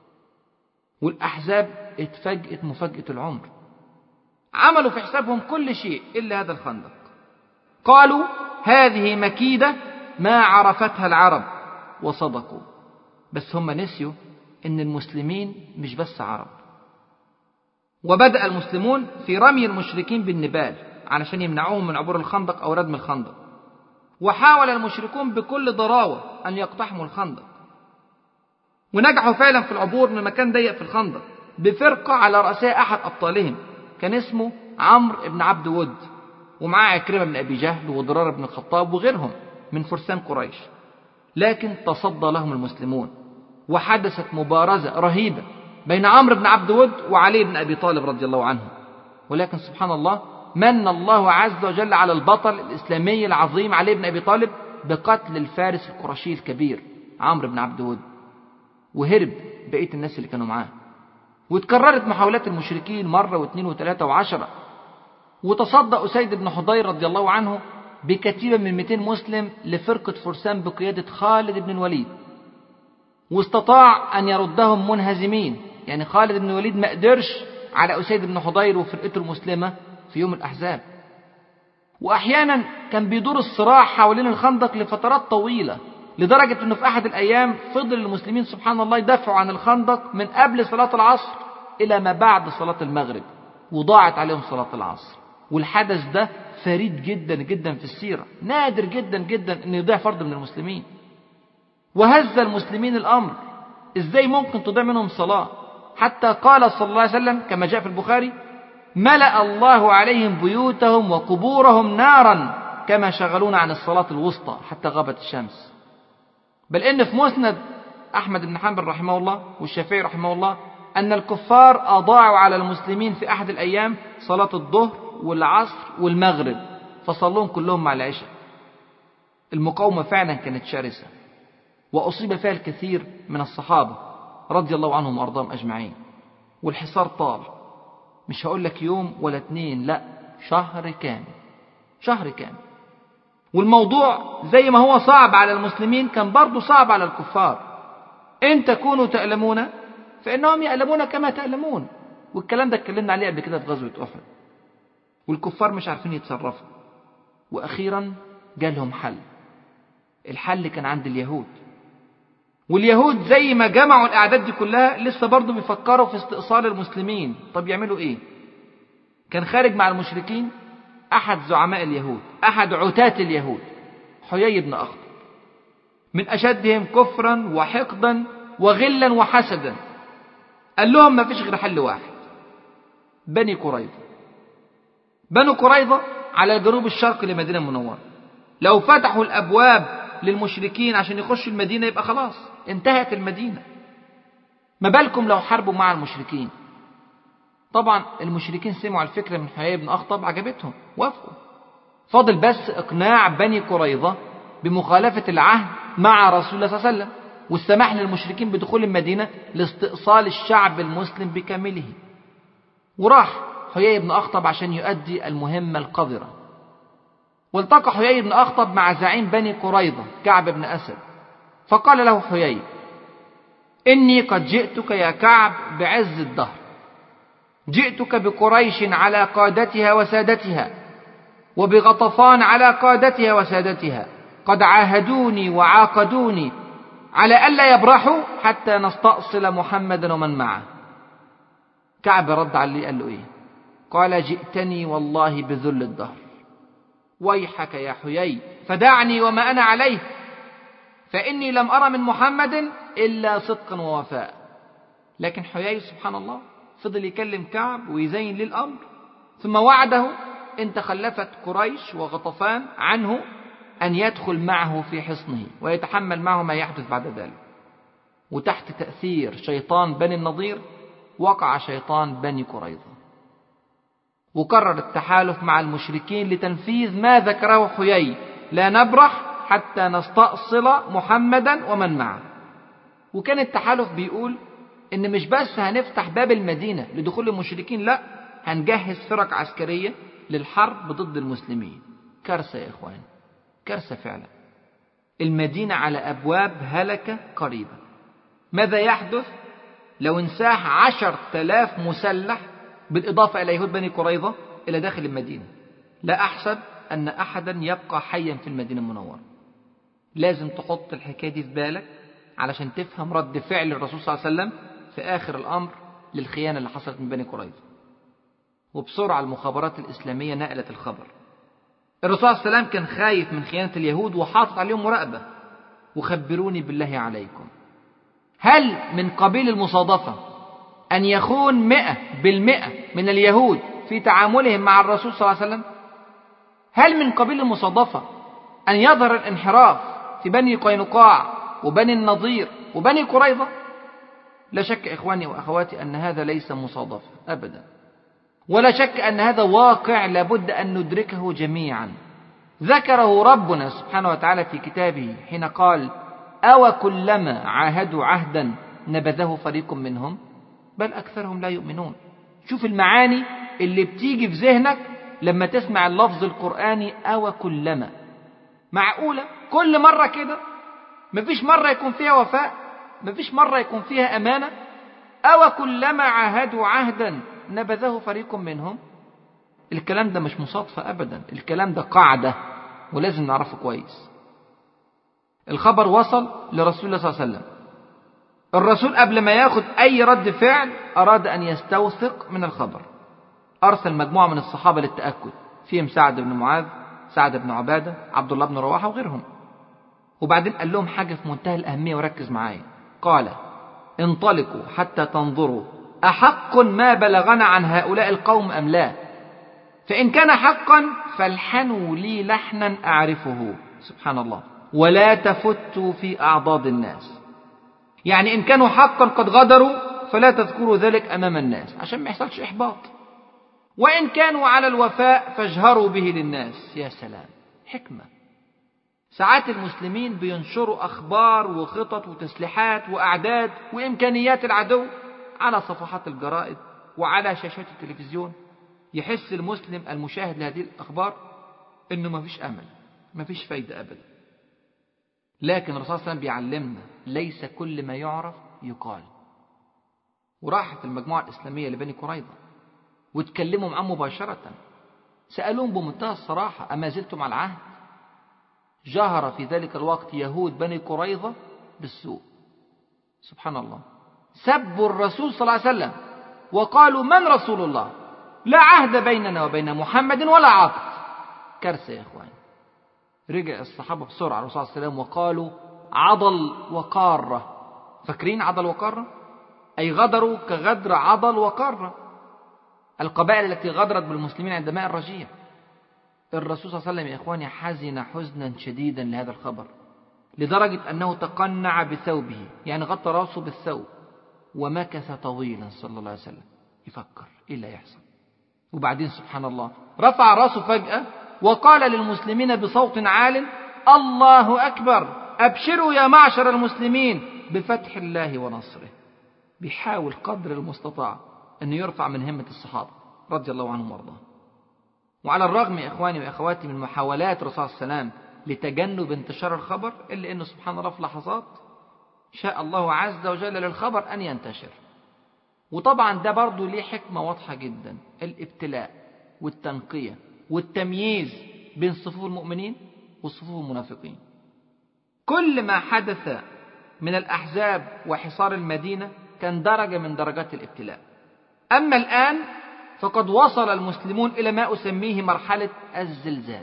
والأحزاب اتفاجئت مفاجأة العمر عملوا في حسابهم كل شيء إلا هذا الخندق قالوا هذه مكيدة ما عرفتها العرب وصدقوا بس هم نسيوا ان المسلمين مش بس عرب وبدأ المسلمون في رمي المشركين بالنبال علشان يمنعوهم من عبور الخندق أو ردم الخندق وحاول المشركون بكل ضراوة أن يقتحموا الخندق ونجحوا فعلا في العبور من مكان ضيق في الخندق بفرقة على رأسها أحد أبطالهم كان اسمه عمرو بن عبد ود ومعاه عكرمة بن أبي جهل وضرار بن الخطاب وغيرهم من فرسان قريش لكن تصدى لهم المسلمون وحدثت مبارزة رهيبة بين عمرو بن عبد ود وعلي بن أبي طالب رضي الله عنه ولكن سبحان الله من الله عز وجل على البطل الإسلامي العظيم علي بن أبي طالب بقتل الفارس القرشي الكبير عمرو بن عبد ود وهرب بقية الناس اللي كانوا معاه وتكررت محاولات المشركين مرة واثنين وثلاثة وعشرة وتصدى أسيد بن حضير رضي الله عنه بكتيبة من 200 مسلم لفرقة فرسان بقيادة خالد بن الوليد واستطاع أن يردهم منهزمين يعني خالد بن الوليد ما قدرش على أسيد بن حضير وفرقته المسلمة في يوم الأحزاب وأحيانا كان بيدور الصراع حوالين الخندق لفترات طويلة لدرجة أنه في أحد الأيام فضل المسلمين سبحان الله يدافعوا عن الخندق من قبل صلاة العصر إلى ما بعد صلاة المغرب وضاعت عليهم صلاة العصر والحدث ده فريد جدا جدا في السيرة نادر جدا جدا أن يضيع فرد من المسلمين وهز المسلمين الأمر إزاي ممكن تضيع منهم صلاة حتى قال صلى الله عليه وسلم كما جاء في البخاري ملأ الله عليهم بيوتهم وقبورهم نارا كما شغلونا عن الصلاة الوسطى حتى غابت الشمس بل إن في مسند أحمد بن حنبل رحمه الله والشافعي رحمه الله أن الكفار أضاعوا على المسلمين في أحد الأيام صلاة الظهر والعصر والمغرب فصلوهم كلهم مع العشاء المقاومة فعلا كانت شرسة وأصيب فيها الكثير من الصحابة رضي الله عنهم وأرضاهم أجمعين والحصار طال مش هقول لك يوم ولا اتنين لا شهر كامل شهر كامل والموضوع زي ما هو صعب على المسلمين كان برضه صعب على الكفار إن تكونوا تألمون فإنهم يألمون كما تألمون والكلام ده اتكلمنا عليه قبل كده في غزوة أحد والكفار مش عارفين يتصرفوا وأخيرا جالهم حل الحل كان عند اليهود واليهود زي ما جمعوا الأعداد دي كلها لسه برضه بيفكروا في استئصال المسلمين طب يعملوا إيه كان خارج مع المشركين أحد زعماء اليهود أحد عتاة اليهود حيي بن أخطب من أشدهم كفرا وحقدا وغلا وحسدا قال لهم ما فيش غير حل واحد بني قريظة بنو قريظة على الجنوب الشرقي لمدينة منورة لو فتحوا الأبواب للمشركين عشان يخشوا المدينة يبقى خلاص انتهت المدينة ما بالكم لو حاربوا مع المشركين طبعا المشركين سمعوا الفكرة من حيي بن أخطب عجبتهم وافقوا فاضل بس إقناع بني قريظة بمخالفة العهد مع رسول الله صلى الله عليه وسلم والسماح للمشركين بدخول المدينة لاستئصال الشعب المسلم بكامله وراح حيي بن أخطب عشان يؤدي المهمة القذرة والتقى حيي بن أخطب مع زعيم بني قريظة كعب بن أسد فقال له حيي إني قد جئتك يا كعب بعز الدهر جئتك بقريش على قادتها وسادتها وبغطفان على قادتها وسادتها قد عاهدوني وعاقدوني على ألا يبرحوا حتى نستأصل محمدا ومن معه كعب رد عليه قال له إيه قال جئتني والله بذل الدهر ويحك يا حيي فدعني وما أنا عليه فإني لم أرى من محمد إلا صدقا ووفاء لكن حيي سبحان الله فضل يكلم كعب ويزين ليه الأمر ثم وعده إن تخلفت قريش وغطفان عنه أن يدخل معه في حصنه ويتحمل معه ما يحدث بعد ذلك وتحت تأثير شيطان بني النضير وقع شيطان بني قريظة وقرر التحالف مع المشركين لتنفيذ ما ذكره حيي لا نبرح حتى نستأصل محمدا ومن معه وكان التحالف بيقول ان مش بس هنفتح باب المدينة لدخول المشركين لا هنجهز فرق عسكرية للحرب ضد المسلمين كارثة يا إخوان كارثة فعلا المدينة على أبواب هلكة قريبة ماذا يحدث لو انساح عشر تلاف مسلح بالإضافة إلى يهود بني قريظة إلى داخل المدينة لا أحسب أن أحدا يبقى حيا في المدينة المنورة لازم تحط الحكاية دي في بالك علشان تفهم رد فعل الرسول صلى الله عليه وسلم في آخر الأمر للخيانة اللي حصلت من بني قريظة وبسرعة المخابرات الإسلامية نقلت الخبر الرسول صلى الله عليه وسلم كان خايف من خيانة اليهود وحاطط عليهم مراقبة وخبروني بالله عليكم هل من قبيل المصادفة أن يخون مئة بالمئة من اليهود في تعاملهم مع الرسول صلى الله عليه وسلم هل من قبيل المصادفة أن يظهر الانحراف في بني قينقاع وبني النضير وبني قريظة لا شك إخواني وأخواتي أن هذا ليس مصادفة أبدا ولا شك أن هذا واقع لابد أن ندركه جميعا ذكره ربنا سبحانه وتعالى في كتابه حين قال أو كلما عاهدوا عهدا نبذه فريق منهم بل أكثرهم لا يؤمنون شوف المعاني اللي بتيجي في ذهنك لما تسمع اللفظ القرآني أو كلما معقولة كل مرة كده مفيش مرة يكون فيها وفاء مفيش مرة يكون فيها أمانة أو كلما عاهدوا عهدا نبذه فريق منهم الكلام ده مش مصادفة أبدا الكلام ده قاعدة ولازم نعرفه كويس الخبر وصل لرسول الله صلى الله عليه وسلم الرسول قبل ما ياخد أي رد فعل أراد أن يستوثق من الخبر أرسل مجموعة من الصحابة للتأكد فيهم سعد بن معاذ سعد بن عبادة عبد الله بن رواحة وغيرهم وبعدين قال لهم حاجة في منتهى الأهمية وركز معايا قال انطلقوا حتى تنظروا أحق ما بلغنا عن هؤلاء القوم أم لا فإن كان حقا فالحنوا لي لحنا أعرفه سبحان الله ولا تفتوا في أعضاد الناس يعني إن كانوا حقا قد غدروا فلا تذكروا ذلك أمام الناس عشان ما يحصلش إحباط وإن كانوا على الوفاء فاجهروا به للناس يا سلام حكمة ساعات المسلمين بينشروا أخبار وخطط وتسليحات وأعداد وإمكانيات العدو على صفحات الجرائد وعلى شاشات التلفزيون يحس المسلم المشاهد لهذه الأخبار إنه ما فيش أمل ما فيش فايدة أبدا لكن الرسول صلى الله عليه وسلم بيعلمنا ليس كل ما يعرف يقال وراحت المجموعة الإسلامية لبني قريظة واتكلموا معاه مباشرة سألوهم بمنتهى الصراحة أما زلتم على العهد جهر في ذلك الوقت يهود بني قريظة بالسوء سبحان الله سبوا الرسول صلى الله عليه وسلم وقالوا من رسول الله لا عهد بيننا وبين محمد ولا عقد كارثة يا إخوان رجع الصحابة بسرعة الرسول صلى الله عليه وسلم وقالوا عضل وقارة فاكرين عضل وقارة أي غدروا كغدر عضل وقارة القبائل التي غدرت بالمسلمين عند ماء الرجيع الرسول صلى الله عليه وسلم يا إخواني حزن حزنا شديدا لهذا الخبر لدرجة أنه تقنع بثوبه يعني غطى راسه بالثوب ومكث طويلا صلى الله عليه وسلم يفكر إيه اللي يحصل وبعدين سبحان الله رفع راسه فجأة وقال للمسلمين بصوت عال الله أكبر أبشروا يا معشر المسلمين بفتح الله ونصره بيحاول قدر المستطاع أنه يرفع من همة الصحابة رضي الله عنهم وارضاهم وعلى الرغم يا إخواني وأخواتي من محاولات الرسول صلى الله عليه وسلم لتجنب انتشار الخبر إلا أنه سبحان الله في لحظات شاء الله عز وجل للخبر أن ينتشر وطبعا ده برضه ليه حكمة واضحة جدا الابتلاء والتنقية والتمييز بين صفوف المؤمنين وصفوف المنافقين كل ما حدث من الأحزاب وحصار المدينة كان درجة من درجات الابتلاء أما الآن فقد وصل المسلمون إلى ما أسميه مرحلة الزلزال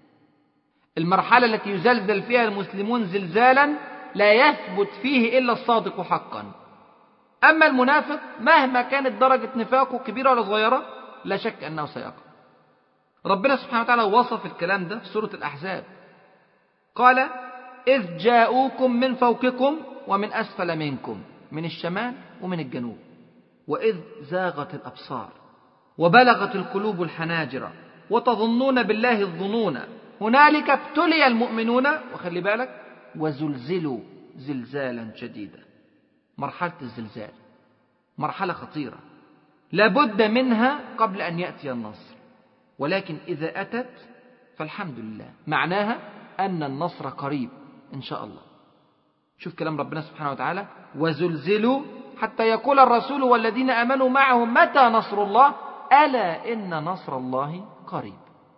المرحلة التي يزلزل فيها المسلمون زلزالا لا يثبت فيه إلا الصادق حقا أما المنافق مهما كانت درجة نفاقه كبيرة ولا صغيرة لا شك أنه سيقع ربنا سبحانه وتعالى وصف الكلام ده في سورة الأحزاب قال إذ جاءوكم من فوقكم ومن أسفل منكم من الشمال ومن الجنوب وإذ زاغت الأبصار وبلغت القلوب الحناجر وتظنون بالله الظنون هنالك ابتلي المؤمنون وخلي بالك وزلزلوا زلزالا شديدا مرحلة الزلزال مرحلة خطيرة لابد منها قبل أن يأتي النصر ولكن إذا أتت فالحمد لله معناها أن النصر قريب إن شاء الله شوف كلام ربنا سبحانه وتعالى وزلزلوا حتى يقول الرسول والذين امنوا معه متى نصر الله الا ان نصر الله قريب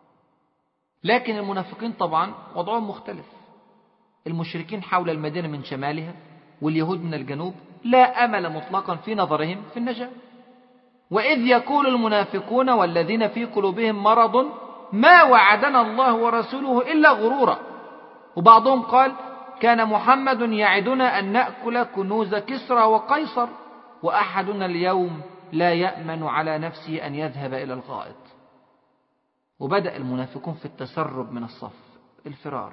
لكن المنافقين طبعا وضعهم مختلف المشركين حول المدينه من شمالها واليهود من الجنوب لا امل مطلقا في نظرهم في النجاه واذ يقول المنافقون والذين في قلوبهم مرض ما وعدنا الله ورسوله الا غرورا وبعضهم قال كان محمد يعدنا أن نأكل كنوز كسرى وقيصر وأحدنا اليوم لا يأمن على نفسه أن يذهب إلى الغائط وبدأ المنافقون في التسرب من الصف الفرار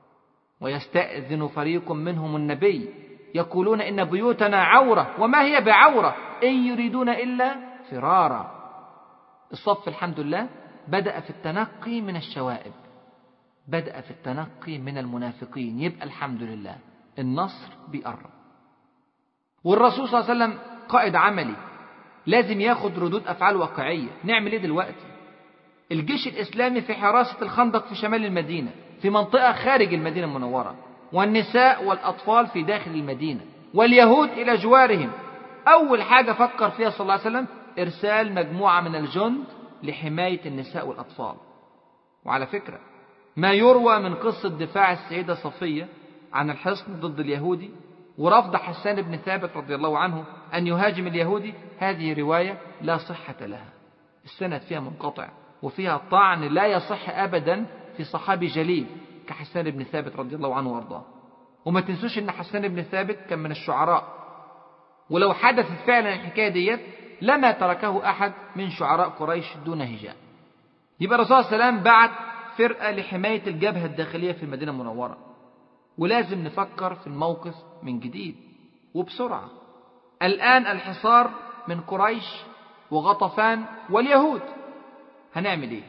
ويستأذن فريق منهم النبي يقولون إن بيوتنا عورة وما هي بعورة إن يريدون إلا فرارا الصف الحمد لله بدأ في التنقي من الشوائب بدأ في التنقي من المنافقين يبقى الحمد لله النصر بيقرب والرسول صلى الله عليه وسلم قائد عملي لازم ياخد ردود أفعال واقعية نعمل إيه دلوقتي الجيش الإسلامي في حراسة الخندق في شمال المدينة في منطقة خارج المدينة المنورة والنساء والأطفال في داخل المدينة واليهود إلى جوارهم أول حاجة فكر فيها صلى الله عليه وسلم إرسال مجموعة من الجند لحماية النساء والأطفال وعلى فكرة ما يروى من قصة دفاع السيدة صفية عن الحصن ضد اليهودي ورفض حسان بن ثابت رضي الله عنه أن يهاجم اليهودي هذه رواية لا صحة لها السند فيها منقطع وفيها طعن لا يصح أبدا في صحابي جليل كحسان بن ثابت رضي الله عنه وارضاه وما تنسوش ان حسان بن ثابت كان من الشعراء ولو حدثت فعلا الحكايه ديت لما تركه احد من شعراء قريش دون هجاء يبقى الرسول صلى الله عليه وسلم بعت فرقه لحمايه الجبهه الداخليه في المدينه المنوره ولازم نفكر في الموقف من جديد وبسرعه الان الحصار من قريش وغطفان واليهود هنعمل ايه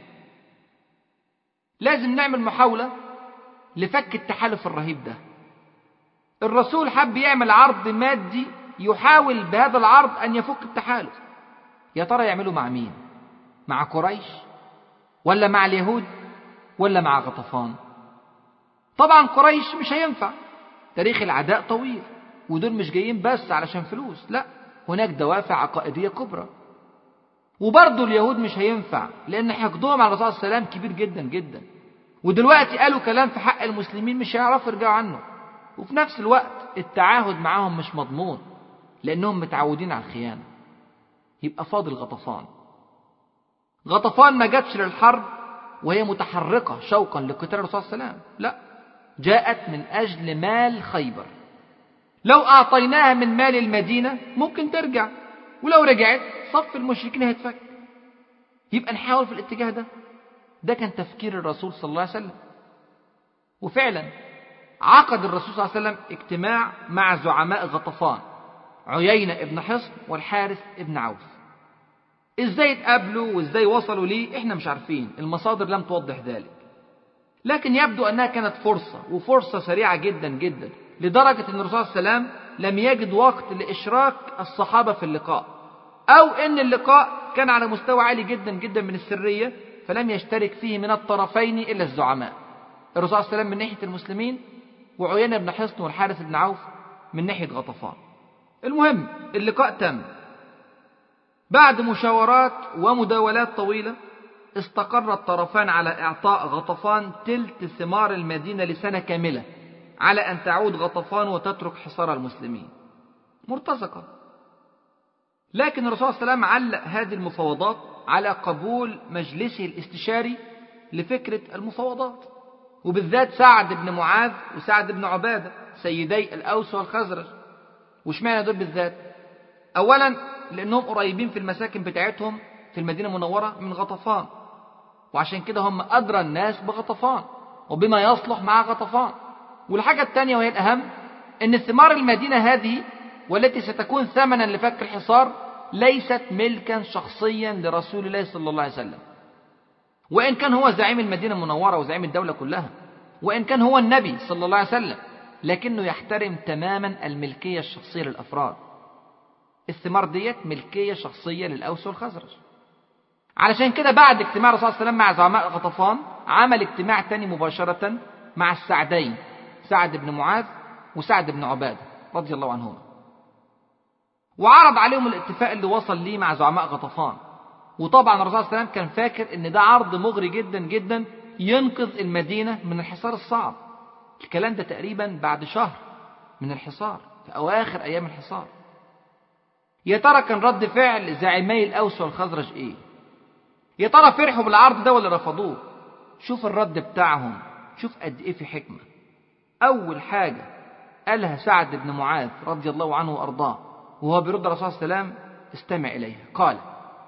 لازم نعمل محاوله لفك التحالف الرهيب ده الرسول حب يعمل عرض مادي يحاول بهذا العرض أن يفك التحالف يا ترى يعمله مع مين مع قريش ولا مع اليهود ولا مع غطفان طبعا قريش مش هينفع تاريخ العداء طويل ودول مش جايين بس علشان فلوس لا هناك دوافع عقائدية كبرى وبرضه اليهود مش هينفع لأن حقدهم على الرسول صلى الله عليه وسلم كبير جدا جدا ودلوقتي قالوا كلام في حق المسلمين مش هيعرفوا يرجعوا عنه وفي نفس الوقت التعاهد معاهم مش مضمون لأنهم متعودين على الخيانة يبقى فاضل غطفان غطفان ما جاتش للحرب وهي متحركة شوقا لقتال الرسول صلى الله عليه وسلم لا جاءت من أجل مال خيبر لو أعطيناها من مال المدينة ممكن ترجع ولو رجعت صف المشركين هيتفك يبقى نحاول في الاتجاه ده ده كان تفكير الرسول صلى الله عليه وسلم وفعلا عقد الرسول صلى الله عليه وسلم اجتماع مع زعماء غطفان عيينة ابن حصن والحارث ابن عوف ازاي اتقابلوا وازاي وصلوا ليه احنا مش عارفين المصادر لم توضح ذلك لكن يبدو انها كانت فرصة وفرصة سريعة جدا جدا لدرجة ان الرسول صلى الله عليه وسلم لم يجد وقت لاشراك الصحابة في اللقاء او ان اللقاء كان على مستوى عالي جدا جدا من السرية فلم يشترك فيه من الطرفين الا الزعماء الرسول صلى الله عليه وسلم من ناحية المسلمين وعيينة بن حصن والحارث بن عوف من ناحية غطفان المهم اللقاء تم بعد مشاورات ومداولات طويلة استقر الطرفان على إعطاء غطفان تلت ثمار المدينة لسنة كاملة على أن تعود غطفان وتترك حصار المسلمين مرتزقة لكن الرسول صلى الله عليه وسلم علق هذه المفاوضات على قبول مجلسه الاستشاري لفكرة المفاوضات وبالذات سعد بن معاذ وسعد بن عبادة سيدي الأوس والخزرج واشمعنى دول بالذات أولا لأنهم قريبين في المساكن بتاعتهم في المدينة المنورة من غطفان وعشان كده هم أدرى الناس بغطفان وبما يصلح مع غطفان والحاجة الثانية وهي الأهم أن ثمار المدينة هذه والتي ستكون ثمنا لفك الحصار ليست ملكا شخصيا لرسول الله صلى الله عليه وسلم وإن كان هو زعيم المدينة المنورة وزعيم الدولة كلها وإن كان هو النبي صلى الله عليه وسلم لكنه يحترم تماما الملكية الشخصية للأفراد الثمار ديت ملكية شخصية للأوس والخزرج علشان كده بعد اجتماع الرسول صلى الله عليه وسلم مع زعماء غطفان عمل اجتماع تاني مباشرة مع السعدين سعد بن معاذ وسعد بن عبادة رضي الله عنهما وعرض عليهم الاتفاق اللي وصل ليه مع زعماء غطفان وطبعا الرسول صلى الله عليه وسلم كان فاكر ان ده عرض مغري جدا جدا ينقذ المدينة من الحصار الصعب الكلام ده تقريبا بعد شهر من الحصار في أواخر أيام الحصار يا ترى كان رد فعل زعيمي الأوس والخزرج إيه يا ترى فرحوا بالعرض ده ولا رفضوه شوف الرد بتاعهم شوف قد إيه في حكمة أول حاجة قالها سعد بن معاذ رضي الله عنه وأرضاه وهو بيرد الرسول صلى الله عليه وسلم استمع إليها قال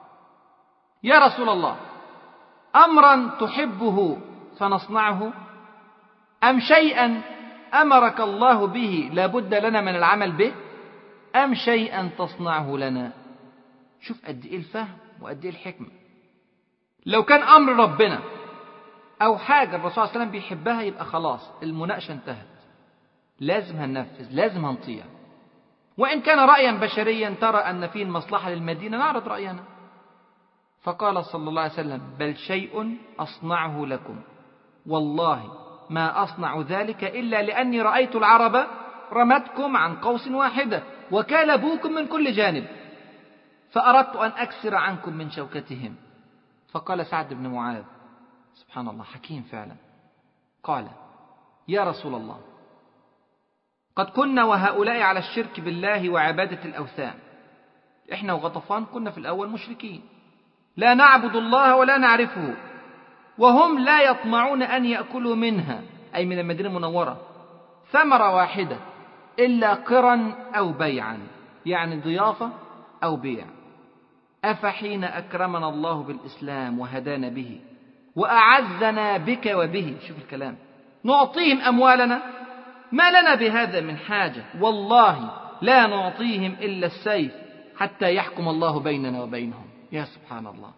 يا رسول الله أمرا تحبه فنصنعه أم شيئا أمرك الله به لابد لنا من العمل به أم شيئا تصنعه لنا شوف قد إيه الفهم وقد إيه الحكمة لو كان أمر ربنا أو حاجة الرسول صلى الله عليه وسلم بيحبها يبقى خلاص المناقشة انتهت لازم هننفذ لازم هنطيع وإن كان رأيا بشريا ترى أن فيه المصلحة للمدينة نعرض رأينا فقال صلى الله عليه وسلم بل شيء أصنعه لكم والله ما أصنع ذلك إلا لأني رأيت العرب رمتكم عن قوس واحدة وكالبوكم من كل جانب فأردت أن أكسر عنكم من شوكتهم فقال سعد بن معاذ سبحان الله حكيم فعلا قال يا رسول الله قد كنا وهؤلاء على الشرك بالله وعبادة الأوثان إحنا وغطفان كنا في الأول مشركين لا نعبد الله ولا نعرفه وهم لا يطمعون أن يأكلوا منها أي من المدينة المنورة ثمرة واحدة إلا قرا أو بيعا يعني ضيافة أو بيع أفحين أكرمنا الله بالإسلام وهدانا به وأعزنا بك وبه شوف الكلام نعطيهم أموالنا ما لنا بهذا من حاجة والله لا نعطيهم إلا السيف حتى يحكم الله بيننا وبينهم يا سبحان الله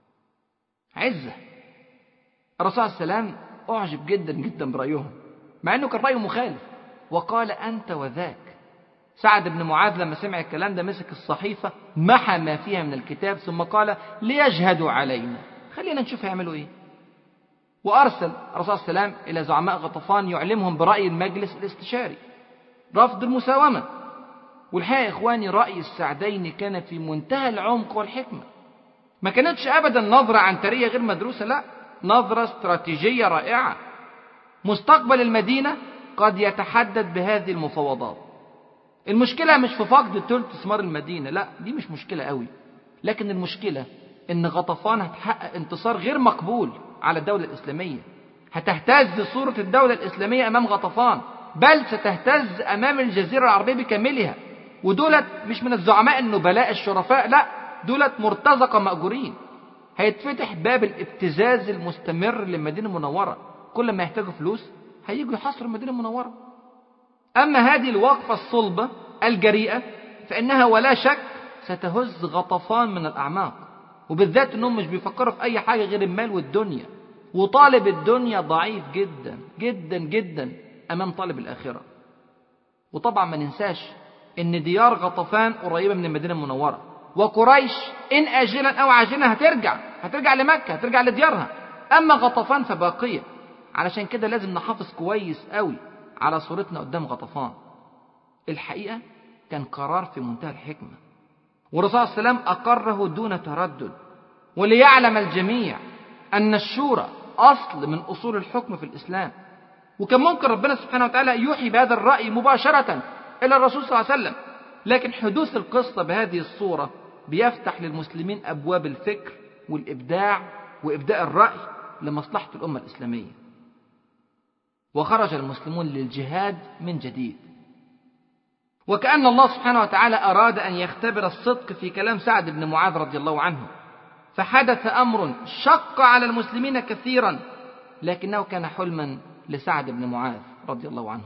عزة الرسول صلى الله عليه وسلم أعجب جدا جدا برأيهم مع أنه كان رأيه مخالف وقال أنت وذاك سعد بن معاذ لما سمع الكلام ده مسك الصحيفة محى ما فيها من الكتاب ثم قال ليجهدوا علينا خلينا نشوف هيعملوا ايه وأرسل الرسول صلى الله عليه وسلم إلى زعماء غطفان يعلمهم برأي المجلس الاستشاري رفض المساومة والحقيقة يا إخواني رأي السعدين كان في منتهى العمق والحكمة ما كانتش أبدا نظرة عنترية غير مدروسة لا نظرة استراتيجية رائعة مستقبل المدينة قد يتحدد بهذه المفاوضات المشكلة مش في فقد ثلث ثمار المدينة لا دي مش مشكلة قوي لكن المشكلة ان غطفان هتحقق انتصار غير مقبول على الدولة الإسلامية هتهتز صورة الدولة الإسلامية أمام غطفان بل ستهتز أمام الجزيرة العربية بكاملها ودولت مش من الزعماء النبلاء الشرفاء لا دولت مرتزقة مأجورين هيتفتح باب الابتزاز المستمر للمدينة المنورة كل ما يحتاجوا فلوس هيجوا يحاصروا المدينة المنورة أما هذه الوقفة الصلبة الجريئة فإنها ولا شك ستهز غطفان من الأعماق وبالذات أنهم مش بيفكروا في أي حاجة غير المال والدنيا وطالب الدنيا ضعيف جدا جدا جدا أمام طالب الآخرة وطبعا ما ننساش ان ديار غطفان قريبة من المدينة المنورة وقريش إن آجلا أو عاجلا هترجع هترجع لمكة هترجع لديارها أما غطفان فباقية علشان كده لازم نحافظ كويس قوي على صورتنا قدام غطفان الحقيقة كان قرار في منتهى الحكمة والرسول صلى الله عليه وسلم أقره دون تردد وليعلم الجميع أن الشورى أصل من أصول الحكم في الإسلام وكان ممكن ربنا سبحانه وتعالى يوحي بهذا الرأي مباشرة إلى الرسول صلى الله عليه وسلم لكن حدوث القصة بهذه الصورة بيفتح للمسلمين أبواب الفكر والإبداع وإبداء الرأي لمصلحة الأمة الإسلامية وخرج المسلمون للجهاد من جديد وكأن الله سبحانه وتعالى أراد أن يختبر الصدق في كلام سعد بن معاذ رضي الله عنه فحدث أمر شق على المسلمين كثيرا لكنه كان حلما لسعد بن معاذ رضي الله عنه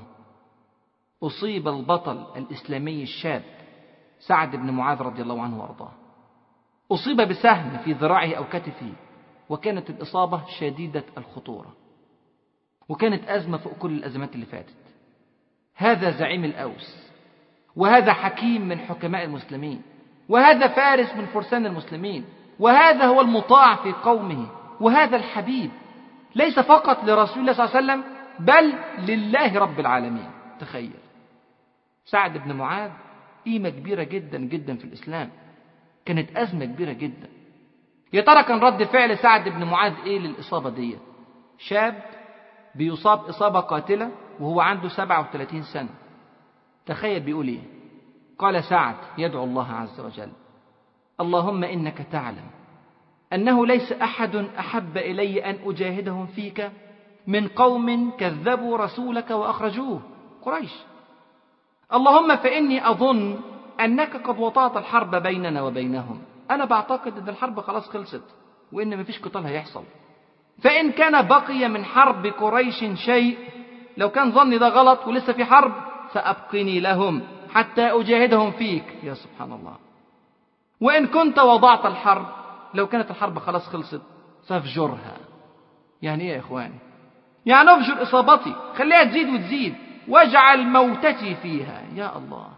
أصيب البطل الإسلامي الشاب سعد بن معاذ رضي الله عنه وأرضاه أصيب بسهم في ذراعه أو كتفه وكانت الإصابة شديدة الخطورة وكانت أزمة فوق كل الأزمات اللي فاتت هذا زعيم الأوس وهذا حكيم من حكماء المسلمين وهذا فارس من فرسان المسلمين وهذا هو المطاع في قومه وهذا الحبيب ليس فقط لرسول الله صلى الله عليه وسلم بل لله رب العالمين تخيل سعد بن معاذ قيمة كبيرة جدا جدا في الإسلام كانت أزمة كبيرة جدا يا ترى كان رد فعل سعد بن معاذ إيه للإصابة دي شاب بيصاب إصابة قاتلة وهو عنده 37 سنة تخيل بيقول إيه قال سعد يدعو الله عز وجل اللهم إنك تعلم أنه ليس أحد أحب إلي أن أجاهدهم فيك من قوم كذبوا رسولك وأخرجوه قريش اللهم فإني أظن أنك قد وطأت الحرب بيننا وبينهم أنا بعتقد أن الحرب خلاص خلصت وإن مفيش قتال هيحصل فإن كان بقي من حرب قريش شيء لو كان ظني ده غلط ولسه في حرب فأبقني لهم حتى أجاهدهم فيك يا سبحان الله وإن كنت وضعت الحرب لو كانت الحرب خلاص خلصت فافجرها يعني ايه يا اخواني يعني افجر اصابتي خليها تزيد وتزيد واجعل موتتي فيها يا الله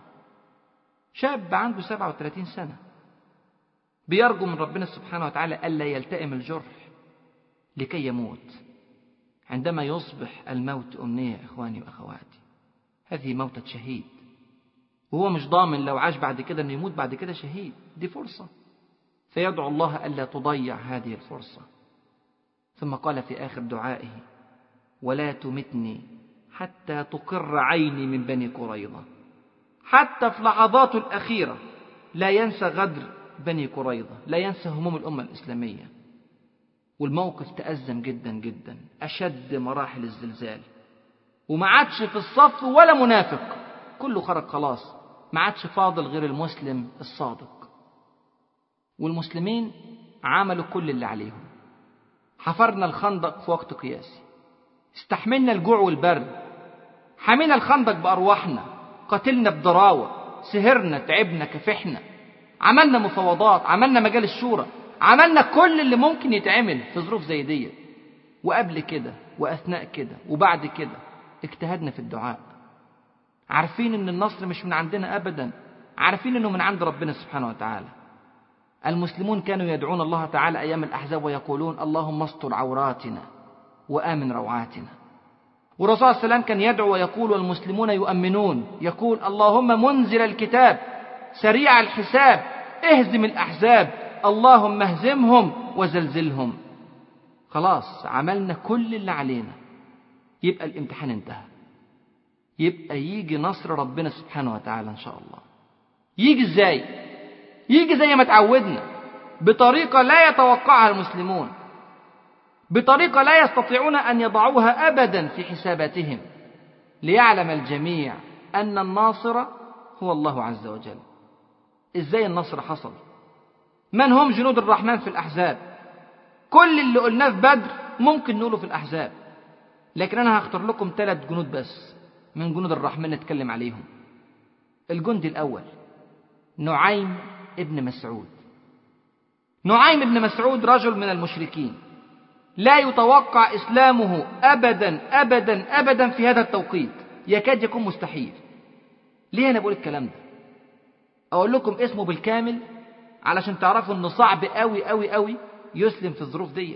شاب عنده 37 سنة بيرجو من ربنا سبحانه وتعالى ألا يلتئم الجرح لكي يموت عندما يصبح الموت أمنية إخواني وأخواتي هذه موتة شهيد وهو مش ضامن لو عاش بعد كده أنه يموت بعد كده شهيد دي فرصة فيدعو الله ألا تضيع هذه الفرصة ثم قال في آخر دعائه ولا تمتني حتى تقر عيني من بني قريظة حتى في لحظاته الأخيرة لا ينسى غدر بني قريظة لا ينسى هموم الأمة الإسلامية والموقف تأزم جدا جدا أشد مراحل الزلزال وما عادش في الصف ولا منافق كله خرج خلاص ما عادش فاضل غير المسلم الصادق والمسلمين عملوا كل اللي عليهم حفرنا الخندق في وقت قياسي استحملنا الجوع والبرد حمينا الخندق بأرواحنا قتلنا بضراوة سهرنا تعبنا كفحنا عملنا مفاوضات عملنا مجال الشورى عملنا كل اللي ممكن يتعمل في ظروف زي دي وقبل كده وأثناء كده وبعد كده اجتهدنا في الدعاء عارفين ان النصر مش من عندنا ابدا عارفين انه من عند ربنا سبحانه وتعالى المسلمون كانوا يدعون الله تعالى ايام الاحزاب ويقولون اللهم استر عوراتنا وامن روعاتنا والرسول صلى الله عليه وسلم كان يدعو ويقول والمسلمون يؤمنون يقول اللهم منزل الكتاب سريع الحساب اهزم الاحزاب اللهم اهزمهم وزلزلهم خلاص عملنا كل اللي علينا يبقى الامتحان انتهى يبقى يجي نصر ربنا سبحانه وتعالى ان شاء الله يجي ازاي يجي زي ما تعودنا بطريقة لا يتوقعها المسلمون بطريقة لا يستطيعون أن يضعوها أبدا في حساباتهم ليعلم الجميع أن الناصر هو الله عز وجل إزاي النصر حصل من هم جنود الرحمن في الأحزاب كل اللي قلناه في بدر ممكن نقوله في الأحزاب لكن أنا هختار لكم ثلاث جنود بس من جنود الرحمن نتكلم عليهم الجندي الأول نعيم ابن مسعود نعيم ابن مسعود رجل من المشركين لا يتوقع إسلامه أبدا أبدا أبدا في هذا التوقيت يكاد يكون مستحيل ليه أنا بقول الكلام ده أقول لكم اسمه بالكامل علشان تعرفوا إنه صعب أوي أوي أوي يسلم في الظروف دي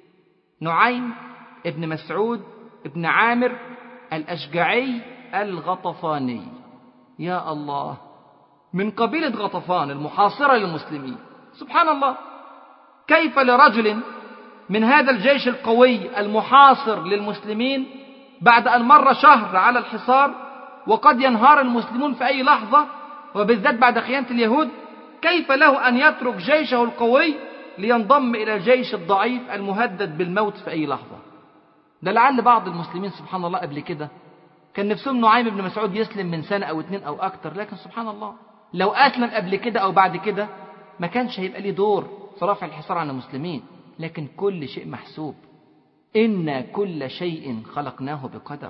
نعيم ابن مسعود ابن عامر الأشجعي الغطفاني يا الله من قبيلة غطفان المحاصرة للمسلمين سبحان الله كيف لرجل من هذا الجيش القوي المحاصر للمسلمين بعد أن مر شهر على الحصار وقد ينهار المسلمون في أي لحظة وبالذات بعد خيانة اليهود كيف له أن يترك جيشه القوي لينضم إلى الجيش الضعيف المهدد بالموت في أي لحظة ده لعل بعض المسلمين سبحان الله قبل كده كان نفسهم نعيم بن مسعود يسلم من سنة أو اتنين أو أكتر لكن سبحان الله لو أسلم قبل كده أو بعد كده ما كانش هيبقى ليه دور في رفع الحصار عن المسلمين لكن كل شيء محسوب إنا كل شيء خلقناه بقدر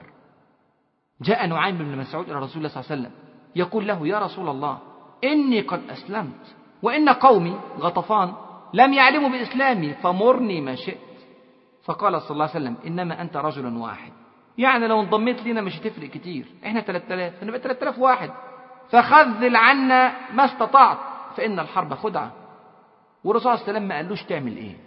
جاء نعيم بن مسعود إلى رسول الله صلى الله عليه وسلم يقول له يا رسول الله إني قد أسلمت وإن قومي غطفان لم يعلموا بإسلامي فمرني ما شئت فقال صلى الله عليه وسلم إنما أنت رجل واحد يعني لو انضميت لنا مش هتفرق كتير احنا 3000 هنبقى 3000 واحد فخذل عنا ما استطعت فإن الحرب خدعة والرسول صلى الله عليه وسلم ما قالوش تعمل ايه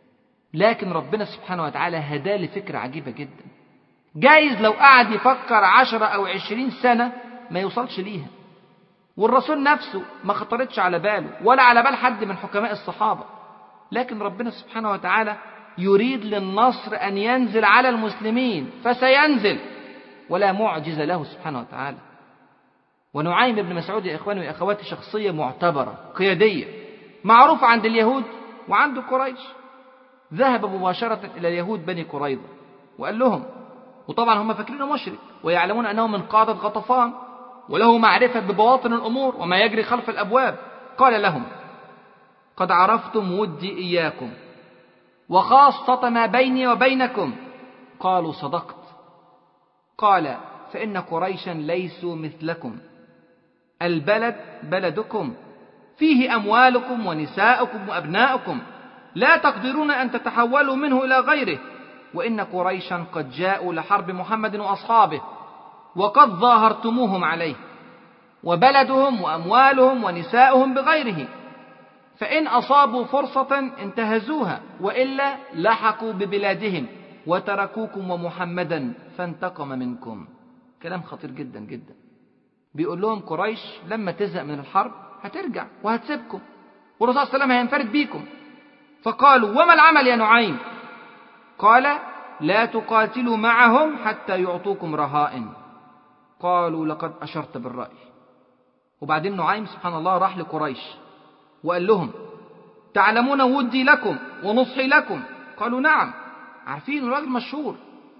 لكن ربنا سبحانه وتعالى هداه لفكرة عجيبة جدا جايز لو قعد يفكر عشرة أو عشرين سنة ما يوصلش ليها والرسول نفسه ما خطرتش على باله ولا على بال حد من حكماء الصحابة لكن ربنا سبحانه وتعالى يريد للنصر أن ينزل على المسلمين فسينزل ولا معجز له سبحانه وتعالى ونعيم بن مسعود يا إخواني وأخواتي شخصية معتبرة قيادية معروفة عند اليهود وعند قريش ذهب مباشرة إلى اليهود بني قريظة وقال لهم وطبعا هم فاكرينه مشرك ويعلمون أنه من قادة غطفان وله معرفة ببواطن الأمور وما يجري خلف الأبواب قال لهم قد عرفتم ودي إياكم وخاصة ما بيني وبينكم قالوا صدقت قال فإن قريشا ليسوا مثلكم البلد بلدكم فيه أموالكم ونساؤكم وأبناؤكم لا تقدرون أن تتحولوا منه إلى غيره وإن قريشا قد جاءوا لحرب محمد وأصحابه وقد ظاهرتموهم عليه وبلدهم وأموالهم ونساؤهم بغيره فإن أصابوا فرصة انتهزوها وإلا لحقوا ببلادهم وتركوكم ومحمدا فانتقم منكم كلام خطير جدا جدا بيقول لهم قريش لما تزهق من الحرب هترجع وهتسيبكم والرسول صلى الله عليه وسلم هينفرد بيكم فقالوا وما العمل يا نعيم قال لا تقاتلوا معهم حتى يعطوكم رهائن قالوا لقد أشرت بالرأي وبعدين نعيم سبحان الله راح لقريش وقال لهم تعلمون ودي لكم ونصحي لكم قالوا نعم عارفين الراجل مشهور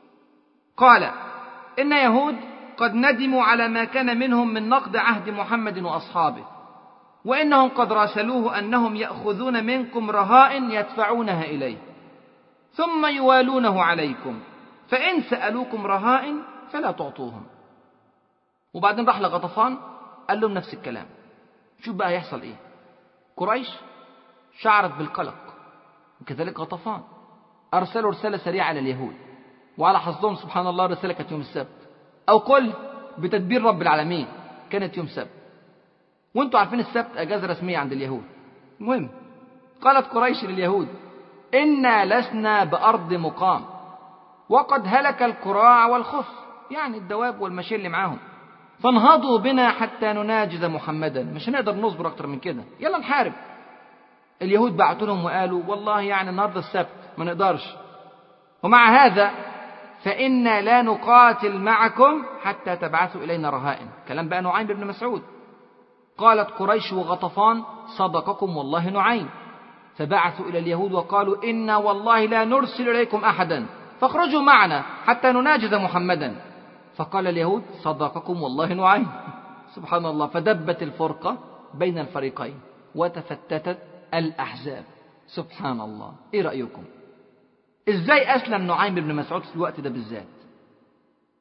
قال إن يهود قد ندموا على ما كان منهم من نقد عهد محمد وأصحابه وإنهم قد راسلوه أنهم يأخذون منكم رهائن يدفعونها إليه ثم يوالونه عليكم فإن سألوكم رهائن فلا تعطوهم وبعدين راح لغطفان قال لهم نفس الكلام شوف بقى هيحصل ايه قريش شعرت بالقلق وكذلك غطفان أرسلوا رسالة سريعة على اليهود وعلى حظهم سبحان الله الرسالة كانت يوم السبت أو قل بتدبير رب العالمين كانت يوم السبت وانتوا عارفين السبت أجازة رسمية عند اليهود المهم قالت قريش لليهود إنا لسنا بأرض مقام وقد هلك الكراع والخف يعني الدواب والمشي اللي معاهم فانهضوا بنا حتى نناجز محمدا مش هنقدر نصبر أكتر من كده يلا نحارب اليهود بعتوا لهم وقالوا والله يعني النهارده السبت ما نقدرش ومع هذا فإنا لا نقاتل معكم حتى تبعثوا إلينا رهائن كلام بقى نعيم بن مسعود قالت قريش وغطفان صدقكم والله نعيم فبعثوا إلى اليهود وقالوا إنا والله لا نرسل إليكم أحدا فاخرجوا معنا حتى نناجز محمدا فقال اليهود صدقكم والله نعيم سبحان الله فدبت الفرقة بين الفريقين وتفتتت الأحزاب سبحان الله إيه رأيكم إزاي أسلم نعيم بن مسعود في الوقت ده بالذات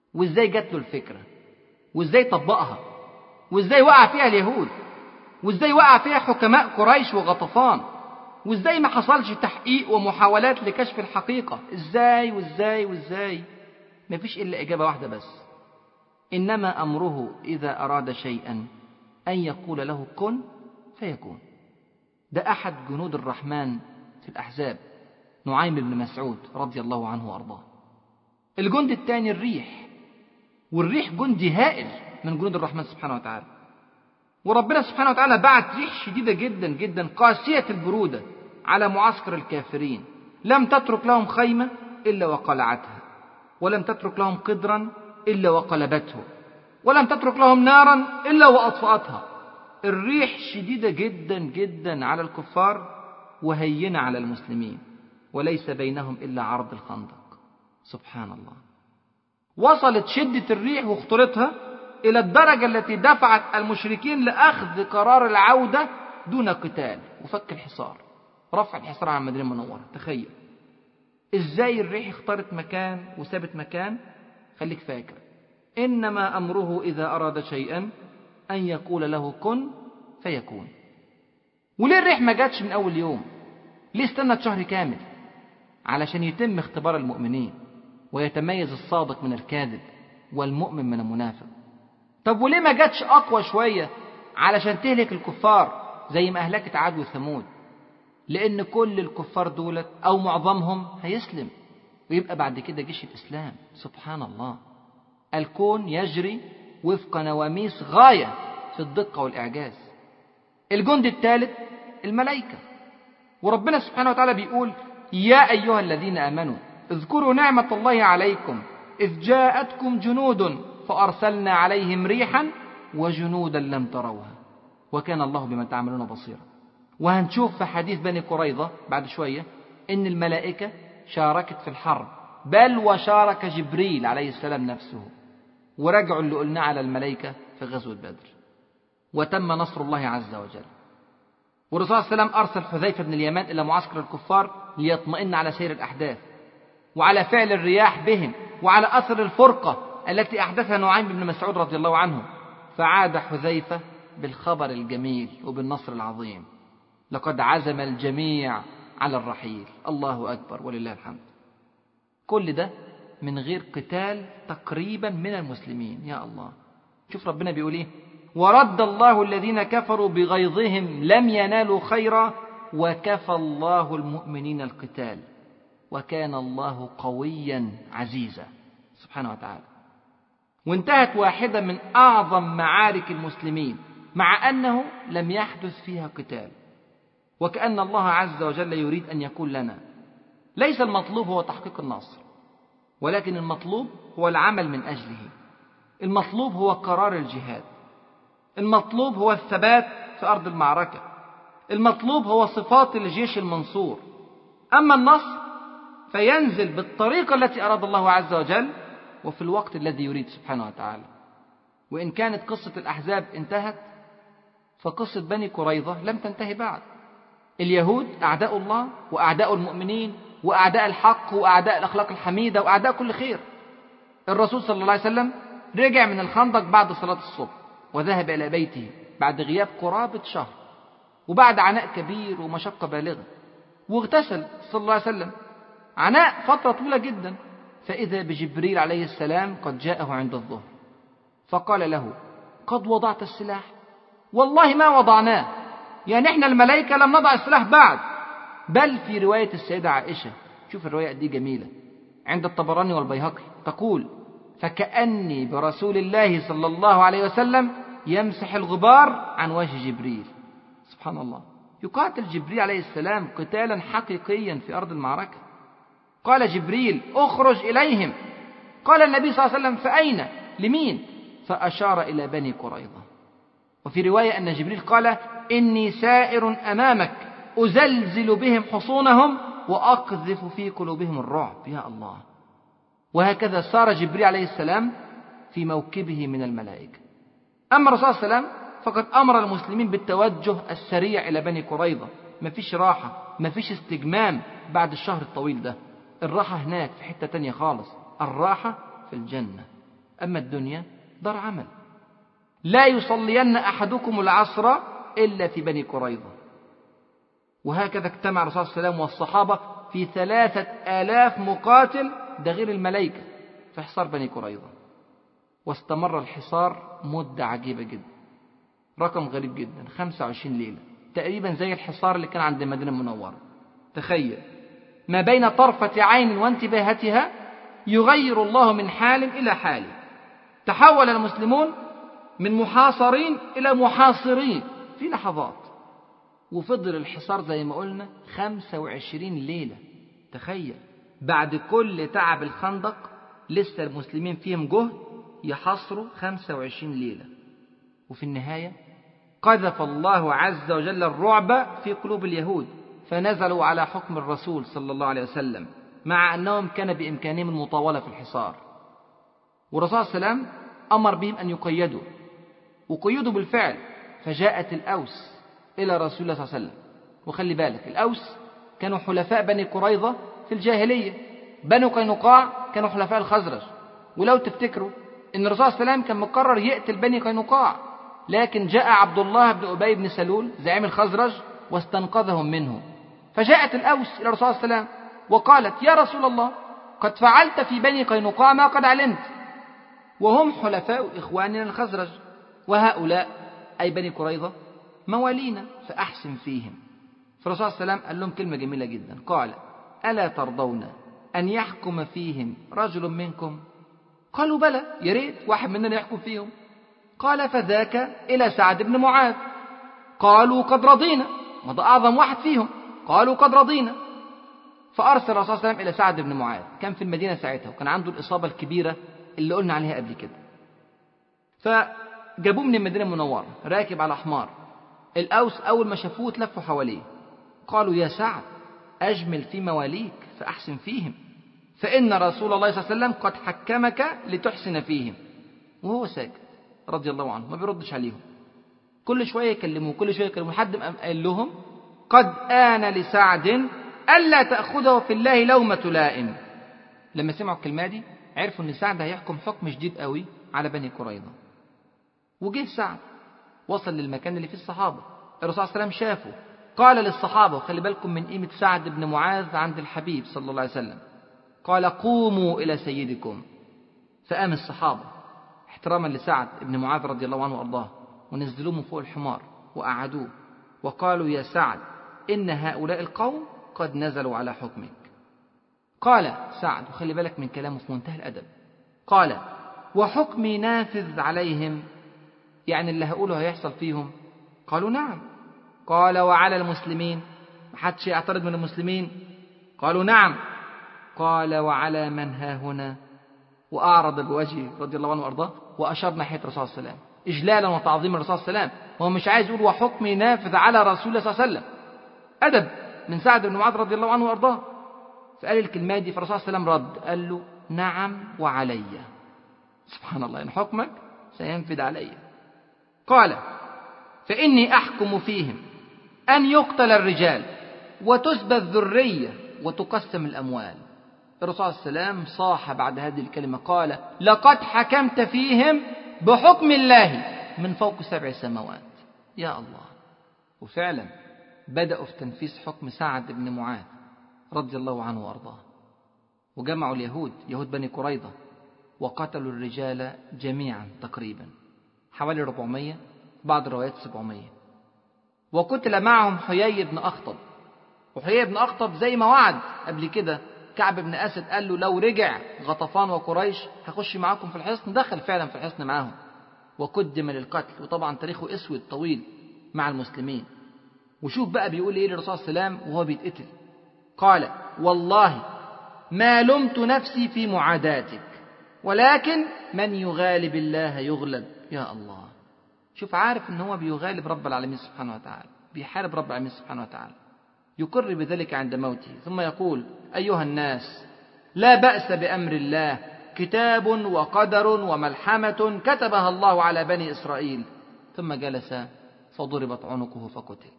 وإزاي جات له الفكرة وإزاي طبقها وإزاي وقع فيها اليهود وإزاي وقع فيها حكماء قريش وغطفان وإزاي ما حصلش تحقيق ومحاولات لكشف الحقيقة إزاي وإزاي وإزاي مفيش إلا إجابة واحدة بس إنما أمره إذا أراد شيئا أن يقول له كن فيكون ده أحد جنود الرحمن في الأحزاب نعيم بن مسعود رضي الله عنه وأرضاه الجند الثاني الريح والريح جندي هائل من جنود الرحمن سبحانه وتعالى وربنا سبحانه وتعالى بعت ريح شديدة جدا جدا قاسية البرودة على معسكر الكافرين لم تترك لهم خيمة إلا وقلعتها ولم تترك لهم قدرا إلا وقلبته ولم تترك لهم نارا إلا وأطفأتها الريح شديدة جدا جدا على الكفار وهينة على المسلمين وليس بينهم إلا عرض الخندق سبحان الله وصلت شدة الريح وخطورتها إلى الدرجة التي دفعت المشركين لأخذ قرار العودة دون قتال وفك الحصار رفع الحصار عن المدينة المنورة تخيل إزاي الريح اختارت مكان وسابت مكان خليك فاكر إنما أمره إذا أراد شيئا أن يقول له كن فيكون وليه الريح ما جاتش من أول يوم ليه استنت شهر كامل علشان يتم اختبار المؤمنين ويتميز الصادق من الكاذب والمؤمن من المنافق طب وليه ما جاتش أقوى شوية علشان تهلك الكفار زي ما أهلكت عاد وثمود لأن كل الكفار دولت أو معظمهم هيسلم ويبقى بعد كده جيش الإسلام سبحان الله الكون يجري وفق نواميس غاية في الدقة والإعجاز الجند الثالث الملائكة وربنا سبحانه وتعالى بيقول يا أيها الذين آمنوا اذكروا نعمة الله عليكم إذ جاءتكم جنود فأرسلنا عليهم ريحا وجنودا لم تروها وكان الله بما تعملون بصيرا وهنشوف في حديث بني قريظة بعد شوية إن الملائكة شاركت في الحرب بل وشارك جبريل عليه السلام نفسه ورجعوا اللي قلناه على الملائكة في غزوة بدر وتم نصر الله عز وجل والرسول صلى الله عليه وسلم أرسل حذيفة بن اليمان إلى معسكر الكفار ليطمئن على سير الأحداث وعلى فعل الرياح بهم وعلى أثر الفرقة التي أحدثها نعيم بن مسعود رضي الله عنه فعاد حذيفة بالخبر الجميل وبالنصر العظيم لقد عزم الجميع على الرحيل الله أكبر ولله الحمد كل ده من غير قتال تقريبا من المسلمين يا الله شوف ربنا بيقول ايه ورد الله الذين كفروا بغيظهم لم ينالوا خيرا وكفى الله المؤمنين القتال وكان الله قويا عزيزا سبحانه وتعالى وانتهت واحدة من أعظم معارك المسلمين مع أنه لم يحدث فيها قتال وكأن الله عز وجل يريد أن يقول لنا ليس المطلوب هو تحقيق النصر ولكن المطلوب هو العمل من أجله المطلوب هو قرار الجهاد المطلوب هو الثبات في أرض المعركة المطلوب هو صفات الجيش المنصور أما النصر فينزل بالطريقة التي أراد الله عز وجل وفي الوقت الذي يريد سبحانه وتعالى وإن كانت قصة الأحزاب انتهت فقصة بني قريظة لم تنتهي بعد اليهود أعداء الله وأعداء المؤمنين وأعداء الحق وأعداء الأخلاق الحميدة وأعداء كل خير الرسول صلى الله عليه وسلم رجع من الخندق بعد صلاة الصبح وذهب إلى بيته بعد غياب قرابة شهر وبعد عناء كبير ومشقة بالغة واغتسل صلى الله عليه وسلم عناء فترة طويلة جدا فإذا بجبريل عليه السلام قد جاءه عند الظهر فقال له قد وضعت السلاح والله ما وضعناه يعني احنا الملائكة لم نضع السلاح بعد بل في رواية السيدة عائشة شوف الرواية دي جميلة عند الطبراني والبيهقي تقول فكأني برسول الله صلى الله عليه وسلم يمسح الغبار عن وجه جبريل سبحان الله يقاتل جبريل عليه السلام قتالا حقيقيا في أرض المعركة قال جبريل اخرج إليهم قال النبي صلى الله عليه وسلم فأين لمين فأشار إلى بني قريظة وفي رواية أن جبريل قال إني سائر أمامك أزلزل بهم حصونهم وأقذف في قلوبهم الرعب يا الله وهكذا سار جبريل عليه السلام في موكبه من الملائكة أما الرسول صلى الله عليه وسلم فقد أمر المسلمين بالتوجه السريع إلى بني قريظة مفيش راحة مفيش استجمام بعد الشهر الطويل ده الراحة هناك في حتة تانية خالص الراحة في الجنة أما الدنيا دار عمل لا يصلين أحدكم العصر إلا في بني قريظة وهكذا اجتمع الرسول صلى الله عليه وسلم والصحابة في ثلاثة آلاف مقاتل ده غير الملائكة في حصار بني قريظة واستمر الحصار مدة عجيبة جدا رقم غريب جدا 25 ليلة تقريبا زي الحصار اللي كان عند المدينة المنورة تخيل ما بين طرفة عين وانتباهتها يغير الله من حال إلى حال تحول المسلمون من محاصرين إلى محاصرين في لحظات وفضل الحصار زي ما قلنا 25 ليلة تخيل بعد كل تعب الخندق لسه المسلمين فيهم جهد يحصروا 25 ليلة وفي النهاية قذف الله عز وجل الرعب في قلوب اليهود فنزلوا على حكم الرسول صلى الله عليه وسلم مع أنهم كان بإمكانهم المطاولة في الحصار والرسول صلى الله عليه وسلم أمر بهم أن يقيدوا وقيدوا بالفعل فجاءت الأوس إلى رسول الله صلى الله عليه وسلم وخلي بالك الأوس كانوا حلفاء بني قريظة في الجاهلية بنو قينقاع كانوا حلفاء الخزرج ولو تفتكروا ان الرسول صلى الله عليه وسلم كان مقرر يقتل بني قينقاع لكن جاء عبد الله بن ابي بن سلول زعيم الخزرج واستنقذهم منه فجاءت الاوس الى الرسول صلى الله عليه وسلم وقالت يا رسول الله قد فعلت في بني قينقاع ما قد علمت وهم حلفاء اخواننا الخزرج وهؤلاء اي بني قريظه موالينا فاحسن فيهم فالرسول صلى الله عليه وسلم قال لهم كلمه جميله جدا قال الا ترضون ان يحكم فيهم رجل منكم قالوا بلى يا ريت واحد مننا يحكم فيهم قال فذاك إلى سعد بن معاذ قالوا قد رضينا وده أعظم واحد فيهم قالوا قد رضينا فأرسل الرسول صلى الله عليه وسلم إلى سعد بن معاذ كان في المدينة ساعتها وكان عنده الإصابة الكبيرة اللي قلنا عليها قبل كده فجابوه من المدينة المنورة راكب على حمار الأوس أول ما شافوه تلفوا حواليه قالوا يا سعد أجمل في مواليك فأحسن فيهم فإن رسول الله صلى الله عليه وسلم قد حكمك لتحسن فيهم وهو ساكت رضي الله عنه ما بيردش عليهم كل شوية يكلموه كل شوية يكلموه حد قال لهم قد آن لسعد ألا تأخذه في الله لومة لائم لما سمعوا الكلمة دي عرفوا أن سعد هيحكم حكم شديد قوي على بني قريظة وجه سعد وصل للمكان اللي فيه الصحابة الرسول صلى الله عليه وسلم شافه قال للصحابة وخلي بالكم من قيمة سعد بن معاذ عند الحبيب صلى الله عليه وسلم قال قوموا إلى سيدكم فقام الصحابة احتراما لسعد بن معاذ رضي الله عنه وأرضاه ونزلوه من فوق الحمار وقعدوه وقالوا يا سعد إن هؤلاء القوم قد نزلوا على حكمك قال سعد وخلي بالك من كلامه في منتهى الأدب قال وحكمي نافذ عليهم يعني اللي هقوله هيحصل فيهم قالوا نعم قال وعلى المسلمين محدش يعترض من المسلمين قالوا نعم قال وعلى من ها هنا وأعرض بوجهه رضي الله عنه وأرضاه وأشار ناحية الرسول صلى الله عليه وسلم إجلالا وتعظيما الرسول صلى الله عليه وسلم وهو مش عايز يقول وحكمي نافذ على رسول الله صلى الله عليه وسلم أدب من سعد بن معاذ رضي الله عنه وأرضاه فقال الكلمة دي فالرسول صلى الله عليه وسلم رد قال له نعم وعلي سبحان الله إن حكمك سينفذ علي قال فإني أحكم فيهم أن يقتل الرجال وتسبى الذرية وتقسم الأموال الرسول صلى الله عليه وسلم صاح بعد هذه الكلمة قال لقد حكمت فيهم بحكم الله من فوق سبع سماوات يا الله وفعلا بدأوا في تنفيذ حكم سعد بن معاذ رضي الله عنه وأرضاه وجمعوا اليهود يهود بني قريظة وقتلوا الرجال جميعا تقريبا حوالي 400 بعض الروايات 700 وقتل معهم حيي بن أخطب وحيي بن أخطب زي ما وعد قبل كده كعب بن أسد قال له لو رجع غطفان وقريش هخش معاكم في الحصن دخل فعلا في الحصن معاهم وقدم للقتل وطبعا تاريخه اسود طويل مع المسلمين وشوف بقى بيقول ايه للرسول صلى الله عليه وسلم وهو بيتقتل قال والله ما لمت نفسي في معاداتك ولكن من يغالب الله يغلب يا الله شوف عارف ان هو بيغالب رب العالمين سبحانه وتعالى بيحارب رب العالمين سبحانه وتعالى يقر بذلك عند موته ثم يقول ايها الناس لا باس بامر الله كتاب وقدر وملحمه كتبها الله على بني اسرائيل ثم جلس فضربت عنقه فقتل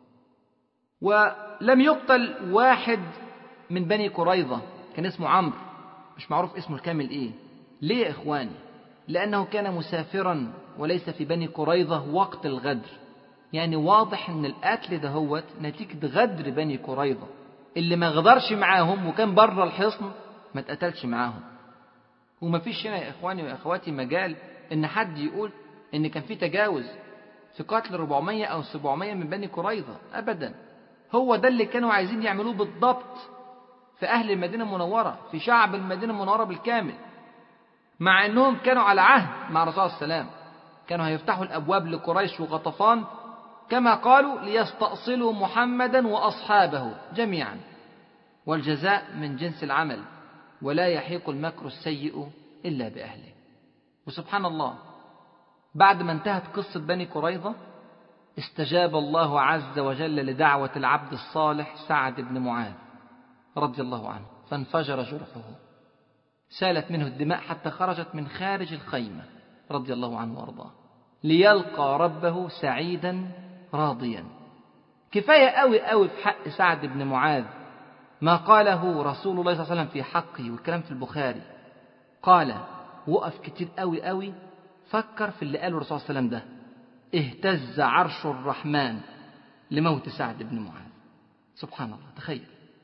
ولم يقتل واحد من بني قريظه كان اسمه عمرو مش معروف اسمه الكامل ايه ليه يا اخواني لأنه كان مسافرا وليس في بني قريظة وقت الغدر يعني واضح ان القتل ده هو نتيجة غدر بني قريظة اللي ما غدرش معاهم وكان بره الحصن ما اتقتلش معاهم وما فيش هنا يا اخواني واخواتي مجال ان حد يقول ان كان في تجاوز في قتل 400 او 700 من بني قريظة ابدا هو ده اللي كانوا عايزين يعملوه بالضبط في اهل المدينة المنورة في شعب المدينة المنورة بالكامل مع انهم كانوا على عهد مع الرسول صلى الله عليه وسلم كانوا هيفتحوا الابواب لقريش وغطفان كما قالوا ليستأصلوا محمدا واصحابه جميعا والجزاء من جنس العمل ولا يحيق المكر السيء الا باهله وسبحان الله بعد ما انتهت قصه بني قريظه استجاب الله عز وجل لدعوه العبد الصالح سعد بن معاذ رضي الله عنه فانفجر جرحه سالت منه الدماء حتى خرجت من خارج الخيمة رضي الله عنه وارضاه ليلقى ربه سعيدا راضيا كفاية أوي أوي في حق سعد بن معاذ ما قاله رسول الله صلى الله عليه وسلم في حقه والكلام في البخاري قال وقف كتير أوي أوي فكر في اللي قاله الرسول صلى الله عليه وسلم ده اهتز عرش الرحمن لموت سعد بن معاذ سبحان الله تخيل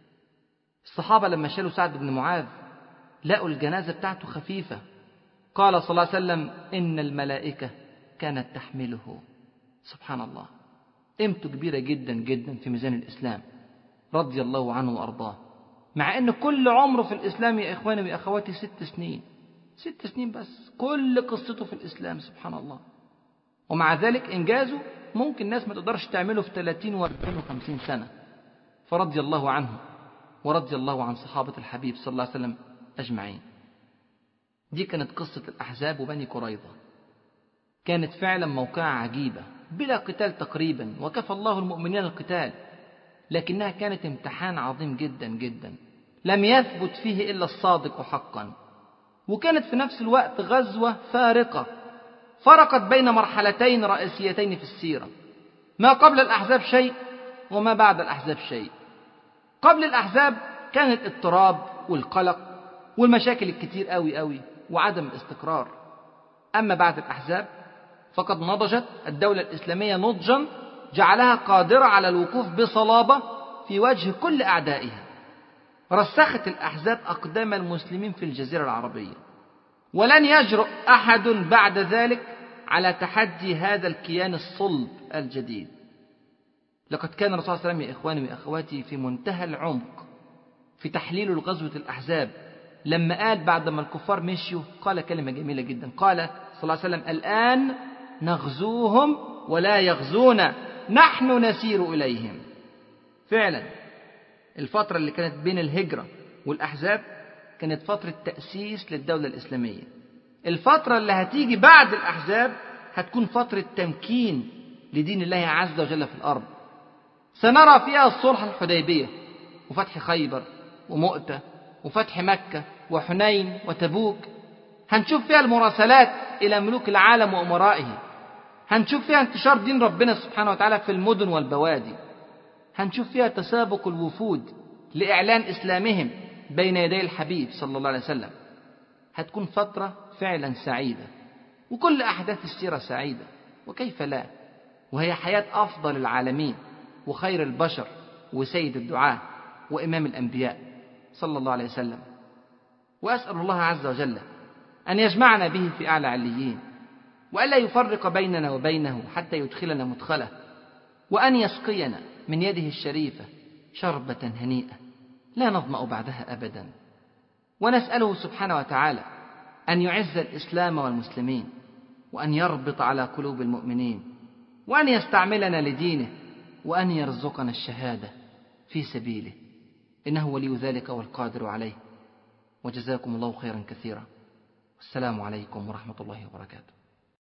الصحابة لما شالوا سعد بن معاذ لقوا الجنازة بتاعته خفيفة قال صلى الله عليه وسلم إن الملائكة كانت تحمله سبحان الله قيمته كبيرة جدا جدا في ميزان الإسلام رضي الله عنه وأرضاه مع أن كل عمره في الإسلام يا إخواني وأخواتي ست سنين ست سنين بس كل قصته في الإسلام سبحان الله ومع ذلك إنجازه ممكن ناس ما تقدرش تعمله في 30 و40 و50 سنة فرضي الله عنه ورضي الله عن صحابة الحبيب صلى الله عليه وسلم أجمعين دي كانت قصة الأحزاب وبني قريظة كانت فعلا موقعة عجيبة بلا قتال تقريبا وكفى الله المؤمنين القتال لكنها كانت امتحان عظيم جدا جدا لم يثبت فيه إلا الصادق حقا وكانت في نفس الوقت غزوة فارقة فرقت بين مرحلتين رئيسيتين في السيرة ما قبل الأحزاب شيء وما بعد الأحزاب شيء قبل الأحزاب كان الاضطراب والقلق والمشاكل الكتير قوي قوي وعدم الاستقرار أما بعد الأحزاب فقد نضجت الدولة الإسلامية نضجا جعلها قادرة على الوقوف بصلابة في وجه كل أعدائها رسخت الأحزاب أقدام المسلمين في الجزيرة العربية ولن يجرؤ أحد بعد ذلك على تحدي هذا الكيان الصلب الجديد لقد كان الرسول صلى الله عليه وسلم يا إخواني وأخواتي في منتهى العمق في تحليل الغزوة الأحزاب لما قال بعد ما الكفار مشيوا قال كلمة جميلة جدا قال صلى الله عليه وسلم الآن نغزوهم ولا يغزونا نحن نسير إليهم فعلا الفترة اللي كانت بين الهجرة والأحزاب كانت فترة تأسيس للدولة الإسلامية الفترة اللي هتيجي بعد الأحزاب هتكون فترة تمكين لدين الله عز وجل في الأرض سنرى فيها الصلح الحديبية وفتح خيبر ومؤتة وفتح مكة وحنين وتبوك هنشوف فيها المراسلات إلى ملوك العالم وأمرائه هنشوف فيها انتشار دين ربنا سبحانه وتعالى في المدن والبوادي هنشوف فيها تسابق الوفود لإعلان إسلامهم بين يدي الحبيب صلى الله عليه وسلم هتكون فترة فعلا سعيدة وكل أحداث السيرة سعيدة وكيف لا وهي حياة أفضل العالمين وخير البشر وسيد الدعاة وإمام الأنبياء صلى الله عليه وسلم وأسأل الله عز وجل أن يجمعنا به في أعلى عليين وألا يفرق بيننا وبينه حتى يدخلنا مدخله وأن يسقينا من يده الشريفة شربة هنيئة لا نظمأ بعدها أبدا ونسأله سبحانه وتعالى أن يعز الإسلام والمسلمين وأن يربط على قلوب المؤمنين وأن يستعملنا لدينه وأن يرزقنا الشهادة في سبيله إنه ولي ذلك والقادر عليه وجزاكم الله خيرا كثيرا والسلام عليكم ورحمة الله وبركاته